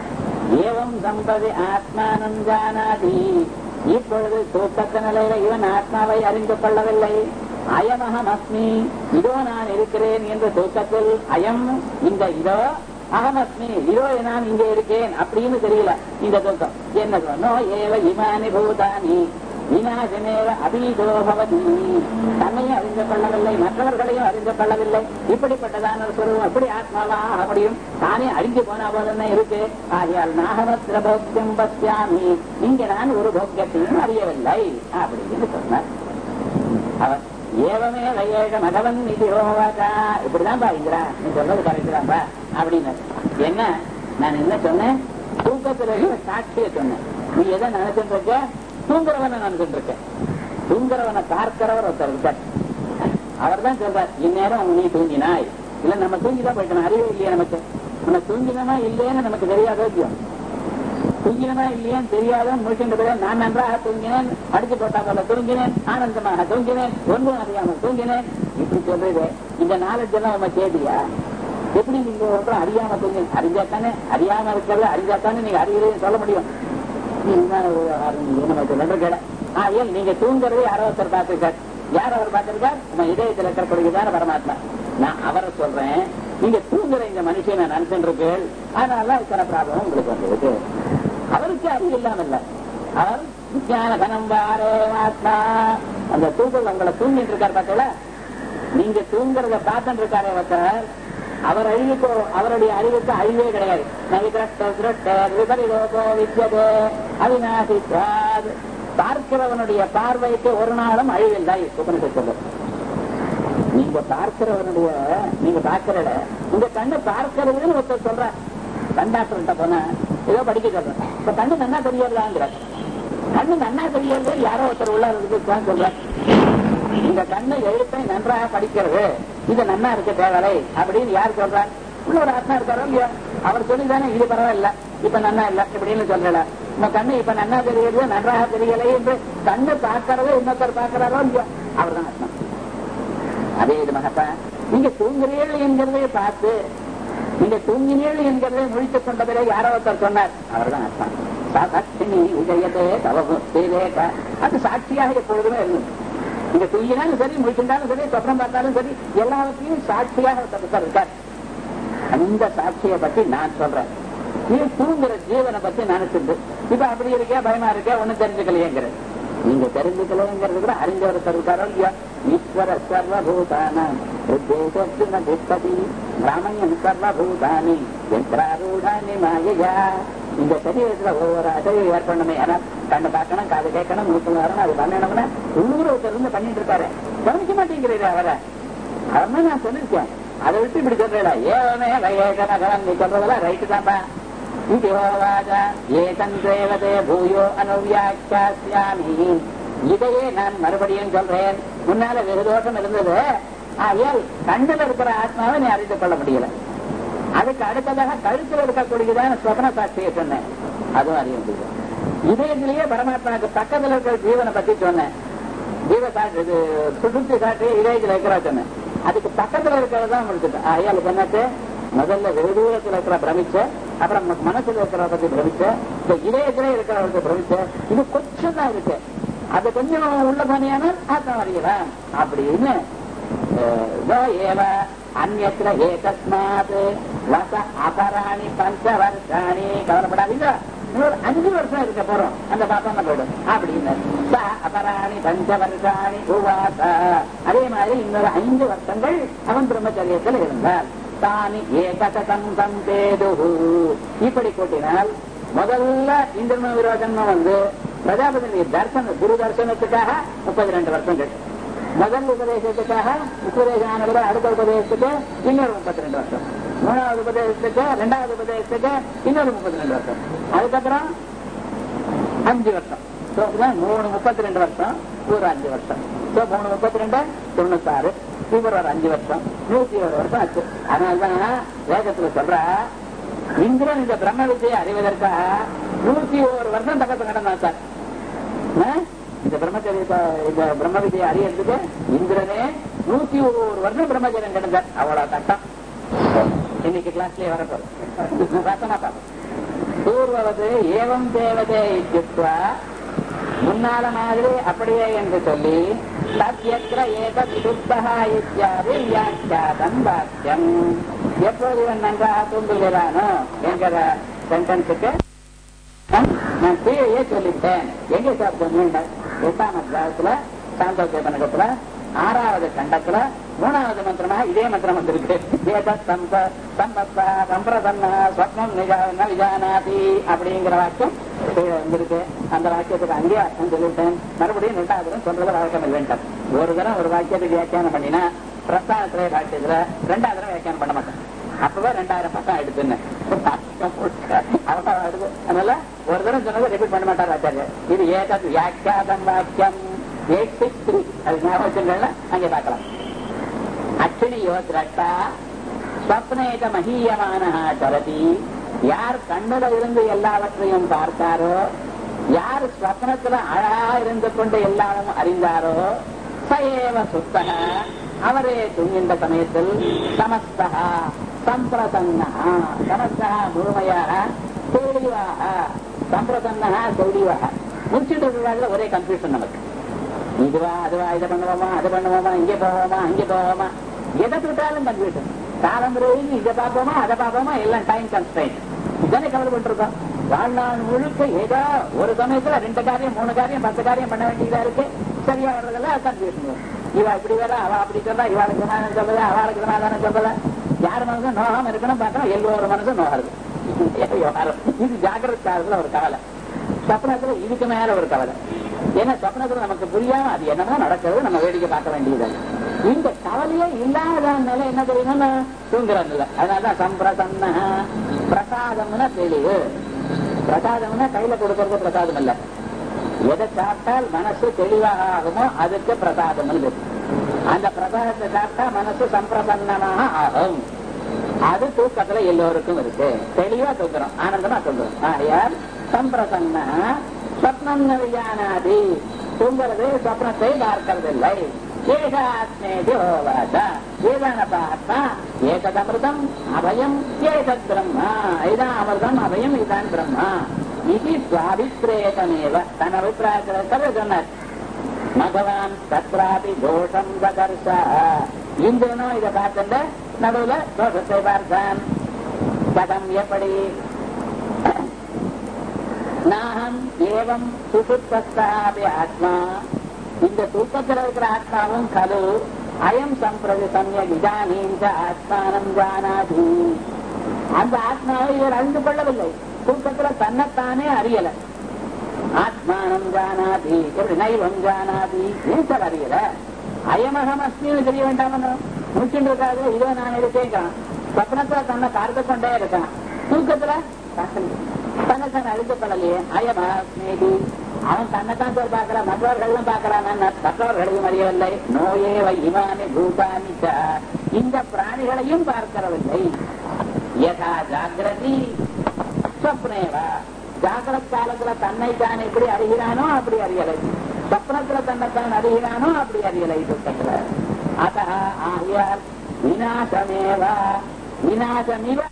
ஏவம் சம்பதி ஆத்மானம் ஜானாதி இப்பொழுது தூக்கத்த நிலையில இவன் ஆத்மாவை அறிந்து கொள்ளவில்லை அயமகம் அஸ்மி இதோ நான் இருக்கிறேன் என்ற தூக்கத்தில் அயம் இந்த இதோ அகமஸ்மி இதோ நான் இங்கே இருக்கேன் அப்படின்னு தெரியல இந்த தூக்கம் என்ன சொன்னோ ஏவ இமானி பூதானி விநாசமேவ அபீதோ பவதி தன்னையும் அறிந்து கொள்ளவில்லை மற்றவர்களையும் அறிந்து கொள்ளவில்லை இப்படிப்பட்டதான ஒரு சுரூபம் எப்படி ஆத்மாவா ஆக முடியும் தானே அழிஞ்சு போன போல இருக்கு ஆகையால் நாகமத்திர போக்கியம் பசியாமி இங்க நான் ஒரு போக்கியத்தையும் அறியவில்லை அப்படின்னு சொன்னார் அவர் ஏவமே வையேக மகவன் இது ஹோவாதா இப்படிதான்பா இந்திரா நீ சொல்றது கரெக்ட் தான்பா அப்படின்னு என்ன நான் என்ன சொன்னேன் தூக்கத்துல இருக்கிற சாட்சிய சொன்னேன் நீ எதை நினைச்சிட்டு இருக்க தூங்குறவனை நினைச்சிட்டு இருக்க தூங்குறவனை பார்க்கிறவர் ஒருத்தர் இருக்கார் அவர் தான் சொல்றார் இந்நேரம் நீ தூங்கினாய் இல்ல நம்ம தூங்கிதான் போயிட்டோம் அறிவே இல்லையா நமக்கு நம்ம தூங்கினமா இல்லையேன்னு நமக்கு தெரியாத விஷயம் தூங்கினதா இல்லையான்னு தெரியாத முழிக்கின்ற நான் நன்றாக தூங்கினேன் அடிச்சு போட்டா போல தூங்கினேன் ஆனந்தமாக தூங்கினேன் ஒன்றும் அறியாமல் தூங்கினேன் இப்படி சொல்றது இந்த நாலேஜ் எல்லாம் நம்ம கேட்டியா எப்படி நீங்க ஒன்றும் அறியாம தூங்கி அறிஞ்சா தானே அறியாம இருக்கிறத அறிஞ்சா தானே நீங்க அறிகிறேன்னு சொல்ல முடியும் நீ என்ன ஒரு விவகாரம் நீங்க நம்ம சொல்ல கேட ஆ ஏன் நீங்க தூங்குறதே யாரோ ஒருத்தர் பார்த்திருக்கார் யார் அவர் பார்த்திருக்கார் நம்ம இதயத்தில் இருக்கக்கூடியதான பரமாத்மா நான் அவரை சொல்றேன் நீங்க தூங்குற இந்த மனுஷனை நினைச்சுட்டு இருக்கு அதனால இத்தனை ப்ராப்ளம் உங்களுக்கு வந்திருக்கு அவருக்கு அறிவு இல்லாம இல்ல அவர் விஞ்ஞான கனம் வாரே ஆத்மா அந்த தூங்கல் உங்களை தூங்கிட்டு இருக்காரு பார்த்தல நீங்க தூங்குறத பார்த்துட்டு இருக்காரே ஒருத்தர் அவர் அழிவுக்கு அவருடைய அறிவுக்கு அழிவே கிடையாது நவிதிரஷ்ட திருஷ்ட விபரிலோகோ வித்யதே அவிநாசித்வாத் பார்க்கிறவனுடைய பார்வைக்கு ஒரு நாளும் அழிவில்லை உபனிஷத் சொல்லும் நீங்க பார்க்கிறவனுடைய நீங்க பார்க்கிறத உங்க கண்ணு பார்க்கிறதுன்னு ஒருத்தர் சொல்ற கண்டாக்டர்கிட்ட போன ஏதோ படிக்க சொல்றேன் இப்ப கண்ணு நன்னா தெரியலாங்கிற கண்ணு நன்னா தெரியறது யாரோ ஒருத்தர் உள்ள இருக்குதான் சொல்ற இந்த கண்ணு எழுத்தை நன்றாக படிக்கிறது இது நன்னா இருக்க தேவலை அப்படின்னு யார் சொல்றான் உள்ள ஒரு ஆத்மா இருக்காரோ இல்லையா அவர் சொல்லிதானே இது பரவாயில்ல இப்ப நன்னா இல்ல இப்படின்னு சொல்லல நம்ம கண்ணு இப்ப நன்னா தெரிகிறது நன்றாக தெரியலை என்று கண்ணு பார்க்கறதோ இன்னொருத்தர் பார்க்கிறாரோ இல்லையா அவர் தான் ஆத்மா அதே விதமாகப்ப நீங்க தூங்குறீர்கள் என்கிறதை பார்த்து நீங்க தூங்கினீர்கள் என்கிறதை முழித்துக் கொண்டதிலே யாரோ ஒருத்தர் சொன்னார் அவர்தான் ஆத்மா சாட்சினி விஜயதே தவகுஸ்தேக அது சாட்சியாக எப்பொழுதுமே இருக்கும் நீங்க தூங்கினாலும் சரி முழிச்சிருந்தாலும் சரி சொப்னம் பார்த்தாலும் சரி எல்லாவற்றையும் சாட்சியாக ஒருத்தர் இருக்கார் அந்த சாட்சியை பத்தி நான் சொல்றேன் நீ தூங்குற ஜீவனை பத்தி நினைச்சிட்டு இப்ப அப்படி இருக்கே பயமா இருக்கே ஒண்ணும் தெரிஞ்சுக்கலையேங்கிற நீங்க தெரிஞ்சுக்கலைங்கிறது கூட அறிஞ்ச ஒருத்தர் இருக்காரோ இல்லையா ஈஸ்வர சர்வபூதானம் உத்தேசத்தின திப்பதி ராமயன் சர்வபூதானி யந்திராரூடானி மாயையா இந்த சரீரத்துல ஒவ்வொரு அசைவை ஏற்படணுமே ஏன்னா கண்ணு பார்க்கணும் காது கேட்கணும் மூச்சு வரணும் அது பண்ணணும்னா உள்ளூர் ஒருத்தர் இருந்து பண்ணிட்டு இருக்காரு கவனிக்க மாட்டேங்கிறீரு அவரை அவர்தான் நான் சொல்லிருக்கேன் அதை விட்டு இப்படி சொல்றா ஏவமே வயேக நகரம் நீ சொல்றதெல்லாம் ரைட்டு தான்ப்பா இது ஹோவாஜா ஏதன் தேவதே பூயோ அனுவியாக்கியாமி இதையே நான் மறுபடியும் சொல்றேன் முன்னால வெகு தோஷம் இருந்தது ஆகையால் கண்ணில் இருக்கிற ஆத்மாவை நீ அறிந்து கொள்ள முடியல அதுக்கு அடுத்ததாக கழுத்தில் இருக்கக்கூடியதான ஸ்வப்ன சாட்சியை சொன்னேன் அதுவும் அறிய முடியல இதயத்திலேயே பரமாத்மாவுக்கு பக்கத்தில் இருக்கிற ஜீவனை பத்தி சொன்னேன் ஜீவ சாட்சி இது சுசுப்தி சாட்சி இதயத்தில் இருக்கிறா சொன்னேன் அதுக்கு பக்கத்துல இருக்கிறது தான் முடிச்சுட்டு அயாளுக்கு என்னட்டு முதல்ல வெகு தூரத்துல இருக்கிற பிரமிச்ச அப்புறம் ம- மனசுல இருக்கிற பத்தி பிரமிச்ச இந்த இதயத்திலே இருக்கிறவருக்கு பிரமிச்ச இது கொஞ்சம் தான் இருக்கு அது கொஞ்சம் உள்ள போனியானால் ஆத்மா அறியலாம் அப்படின்னு அஹ், இதோ ஏவ அந்நத்திர ஏதஸ்மாத் வச அபராணி பஞ்ச வருஷாணி கவலைப்படாதீங்க இன்னொரு அஞ்சு வருஷம் இருக்க போறோம் அந்த பாப்பா போயிடும் அப்படின்னு ச அபராணி பஞ்ச வருஷாணி உவாச அதே மாதிரி இன்னொரு ஐந்து வருஷங்கள் அவன் பிரம்மச்சரியத்தில் இருந்தார் தானி ஏகசதம் சந்தேது இப்படி கூட்டினால் முதல்ல இந்திரம விரோஜன்மம் வந்து பிரஜாபதி தர்சன குரு தர்சனத்துக்காக முப்பத்தி ரெண்டு வருஷங்கள் முதல் உபதேசத்துக்காக உபதேசம் ஆனதுல அடுத்த உபதேசத்துக்கு இன்னொரு முப்பத்தி ரெண்டு வருஷம் மூணாவது உபதேசத்துக்கு ரெண்டாவது உபதேசத்துக்கு இன்னொரு முப்பத்தி ரெண்டு வருஷம் அதுக்கப்புறம் அஞ்சு வருஷம் So, அப்படிதான் மூணு முப்பத்தி ரெண்டு வருஷம் ஒரு அஞ்சு வருஷம் So, மூணு முப்பத்தி ரெண்டு தொண்ணூத்தாறு இவர் ஒரு அஞ்சு வருஷம் நூத்தி ஏழு வருஷம் ஆச்சு அதனாலதான் வேகத்துல சொல்ற இந்திரன் இந்த பிரம்ம வித்தியை அறிவதற்காக நூத்தி ஒரு வருஷம் தக்கத்தை கடந்தான் சார் ஆ? இந்த பிரம்மச்சரியத்தை இந்த பிரம்ம விதியை அறியறதுக்கு இந்திரனே நூத்தி ஒரு வருஷம் பிரம்மச்சரியம் கிடந்தார் அவ்வளவு கட்டம் இன்னைக்கு கிளாஸ்லயே வரப்போகுது ரசமா பார்ப்போம் பூர்வது ஏவம் தேவதே இத்தியுக்த்வா முன்னால மாதிரி அப்படியே என்று சொல்லி தத்யத்ர ஏதத் சுத்தஹா இத்தியாதி வியாக்கியாதம் வாக்கியம் எப்போது இவன் நன்றாக தூங்குகிறானோ என்கிற சென்டென்ஸுக்கு நான் கீழே சொல்லிட்டேன் எங்க சாப்பிட்டேன் எட்டாம் அத்தியாயத்துல சாந்தோக்கியபனகத்துல ஆறாவது கண்டத்துல மூணாவது மந்திரமாக இதே மந்திரம் வந்திருக்கு ஏதத் சம்ப சம்பத்தா சம்பிரதன்ன ஸ்வப்னம் நிஜா ந விஜானாதி அப்படிங்கிற வாக்கியம் கீழே வந்திருக்கு அந்த வாக்கியத்துக்கு அங்கேயே அர்த்தம் சொல்லிட்டேன் மறுபடியும் ரெண்டாவது தடவை சொல்றது வழக்கம் இல்லை வேண்டாம் ஒரு தடவை ஒரு வாக்கியத்துக்கு வியாக்கியானம் பண்ணினா பிரஸ்தானத்திலே வாக்கியத்துல ரெண்டாவது தடவை வியாக்கியானம் பண்ண மாட்டேன் அப்பவே ரெண்டாயிரம் பக்கம் எடுத்துன்னு அதனால ஒரு தடவை சொன்னதை ரிப்பீட் பண்ண மாட்டார் ஆச்சாரியர் இது ஏதத் வியாக்கியாதம் வாக்கியம் எயிட் சிக்ஸ் த்ரீ அது ஞாபகம் வச்சுருந்தா அங்கே பார்க்கலாம் அக்ஷினி யோத்ரட்டா ஸ்வப்னேக மகீயமான சரதி யார் கண்ணுல இருந்து எல்லாவற்றையும் பார்த்தாரோ யார் ஸ்வப்னத்துல அழகா இருந்து கொண்டு எல்லாமும் அறிந்தாரோ சயேவ சுத்தக அவரே தூங்கின்ற சமயத்தில் சமஸ்தக சம்பிரசன்னா சமஸ்தக முழுமையாக தெளிவாக சம்பிரசன்னா தெளிவாக முடிச்சுட்டு இருக்கிறாங்க ஒரே கன்ஃபியூஷன் நமக்கு இதுவா அதுவா இதை பண்ணுவோமா அது பண்ணுவோமா இங்கே போவோமா அங்கே போவோமா எதை விட்டாலும் கன்ஃபியூஷன் காலம்புரையில் இதை பார்ப்போமா அதை பார்ப்போமா எல்லாம் டைம் கன்ஸ்டைன் இதானே கவலைப்பட்டு இருக்கோம் வாழ்நாள் முழுக்க ஏதோ ஒரு சமயத்துல ரெண்டு காரியம் மூணு காரியம் பத்து காரியம் பண்ண வேண்டியதா இருக்கு சரியா வர்றதெல்லாம் கன்ஃபியூஷன் வரும் இவ இப்படி வேற அவ அப்படி சொல்றா இவாளுக்கு சமாதானம் சொல்லல அவளுக்கு சமாதானம் சொல்லல யார் மனசும் நோகாம இருக்கணும் பார்த்தா எல்லோரு மனசும் நோகாது விவகாரம் இது ஜாகிரத காலத்துல ஒரு கவலை சொப்னத்துல இதுக்கு மேல ஒரு கவலை ஏன்னா சொப்னத்துல நமக்கு புரியாம அது என்னமோ நடக்கிறது நம்ம வேடிக்கை பார்க்க வேண்டியது இந்த கவலையே இல்லாத நிலை என்ன தெரியும்னா தூங்குறது இல்லை அதனாலதான் சம்பிரசன்ன பிரசாதம்னா தெளிவு பிரசாதம்னா கையில கொடுக்கறது பிரசாதம் இல்ல எதை சாப்பிட்டால் மனசு தெளிவாக ஆகுமோ அதுக்கு பிரசாதம் இல்லை அந்த பிரசாதத்தை சாப்பிட்டா மனசு சம்பிரசன்னமாக ஆகும் அது தூக்கத்துல எல்லோருக்கும் இருக்கு தெளிவா தூக்குறோம் ஆனந்தமா தூக்குறோம் ஆகையால் சம்பிரசன்ன ஸ்வப்னம் விஜானாதி தூங்குறது சொப்னத்தை பார்க்கறதில்லை ஏகாத்மேதி ஹோவாச ஏதான பார்த்தா ஏததமிருதம் அபயம் ஏதத் பிரம்மா இதான் அமிர்தம் அபயம் இதான் பிரம்மா இது சுவாபிப்பிரேதமேவ தன் அபிப்பிராயத்தில் சொன்னார் பகவான் தத்ராபி தோஷம் தகர்ஷ இந்திரனும் இதை பார்த்துட்டு நடுவுல தோஷத்தை பார்த்தான் கதம் எப்படி நாகம் ஏவம் சுசுப்தாபி ஆத்மா இந்த தூக்கத்தில் இருக்கிற ஆத்மாவும் கலு அயம் சம்பிரதி சமயக் இதானீந்த ஆத்மானம் ஜானாதி அந்த ஆத்மாவை இவர் அறிந்து கொள்ளவில்லை தூக்கத்துல தன்னைத்தானே அறியல ஆத்மானம் ஜானாதி எப்படி நைவம் ஜானாதி ஈஸ்வர் அறியல அயமகம் அஸ்மின்னு தெரிய வேண்டாமோ முடிச்சுட்டு இருக்காது இதோ நான் இருக்கேன் சொப்னத்துல தன்னை பார்த்து கொண்டே இருக்கான் தூக்கத்துல தன்னை தான் அழிக்கப்படலையே அயமஸ்மேதி அவன் தன்னைத்தான் போய் பார்க்கிறான் மற்றவர்களும் பார்க்கிறான் மற்றவர்களையும் அறியவில்லை நோயே இமானி பூதானி ச. இந்த பிராணிகளையும் பார்க்கிறவில்லை யதா ஜாகிரதி ஸ்வப்னேவா ஜாகிரத் காலத்துல தன்னை தான் எப்படி அறிகிறானோ அப்படி அறியலை சொப்னத்துல தன்னைத்தான் அறிகிறானோ அப்படி அறியலை துக்கத்துல அத ஆகியால் விநாசமேவா விநாசமிவ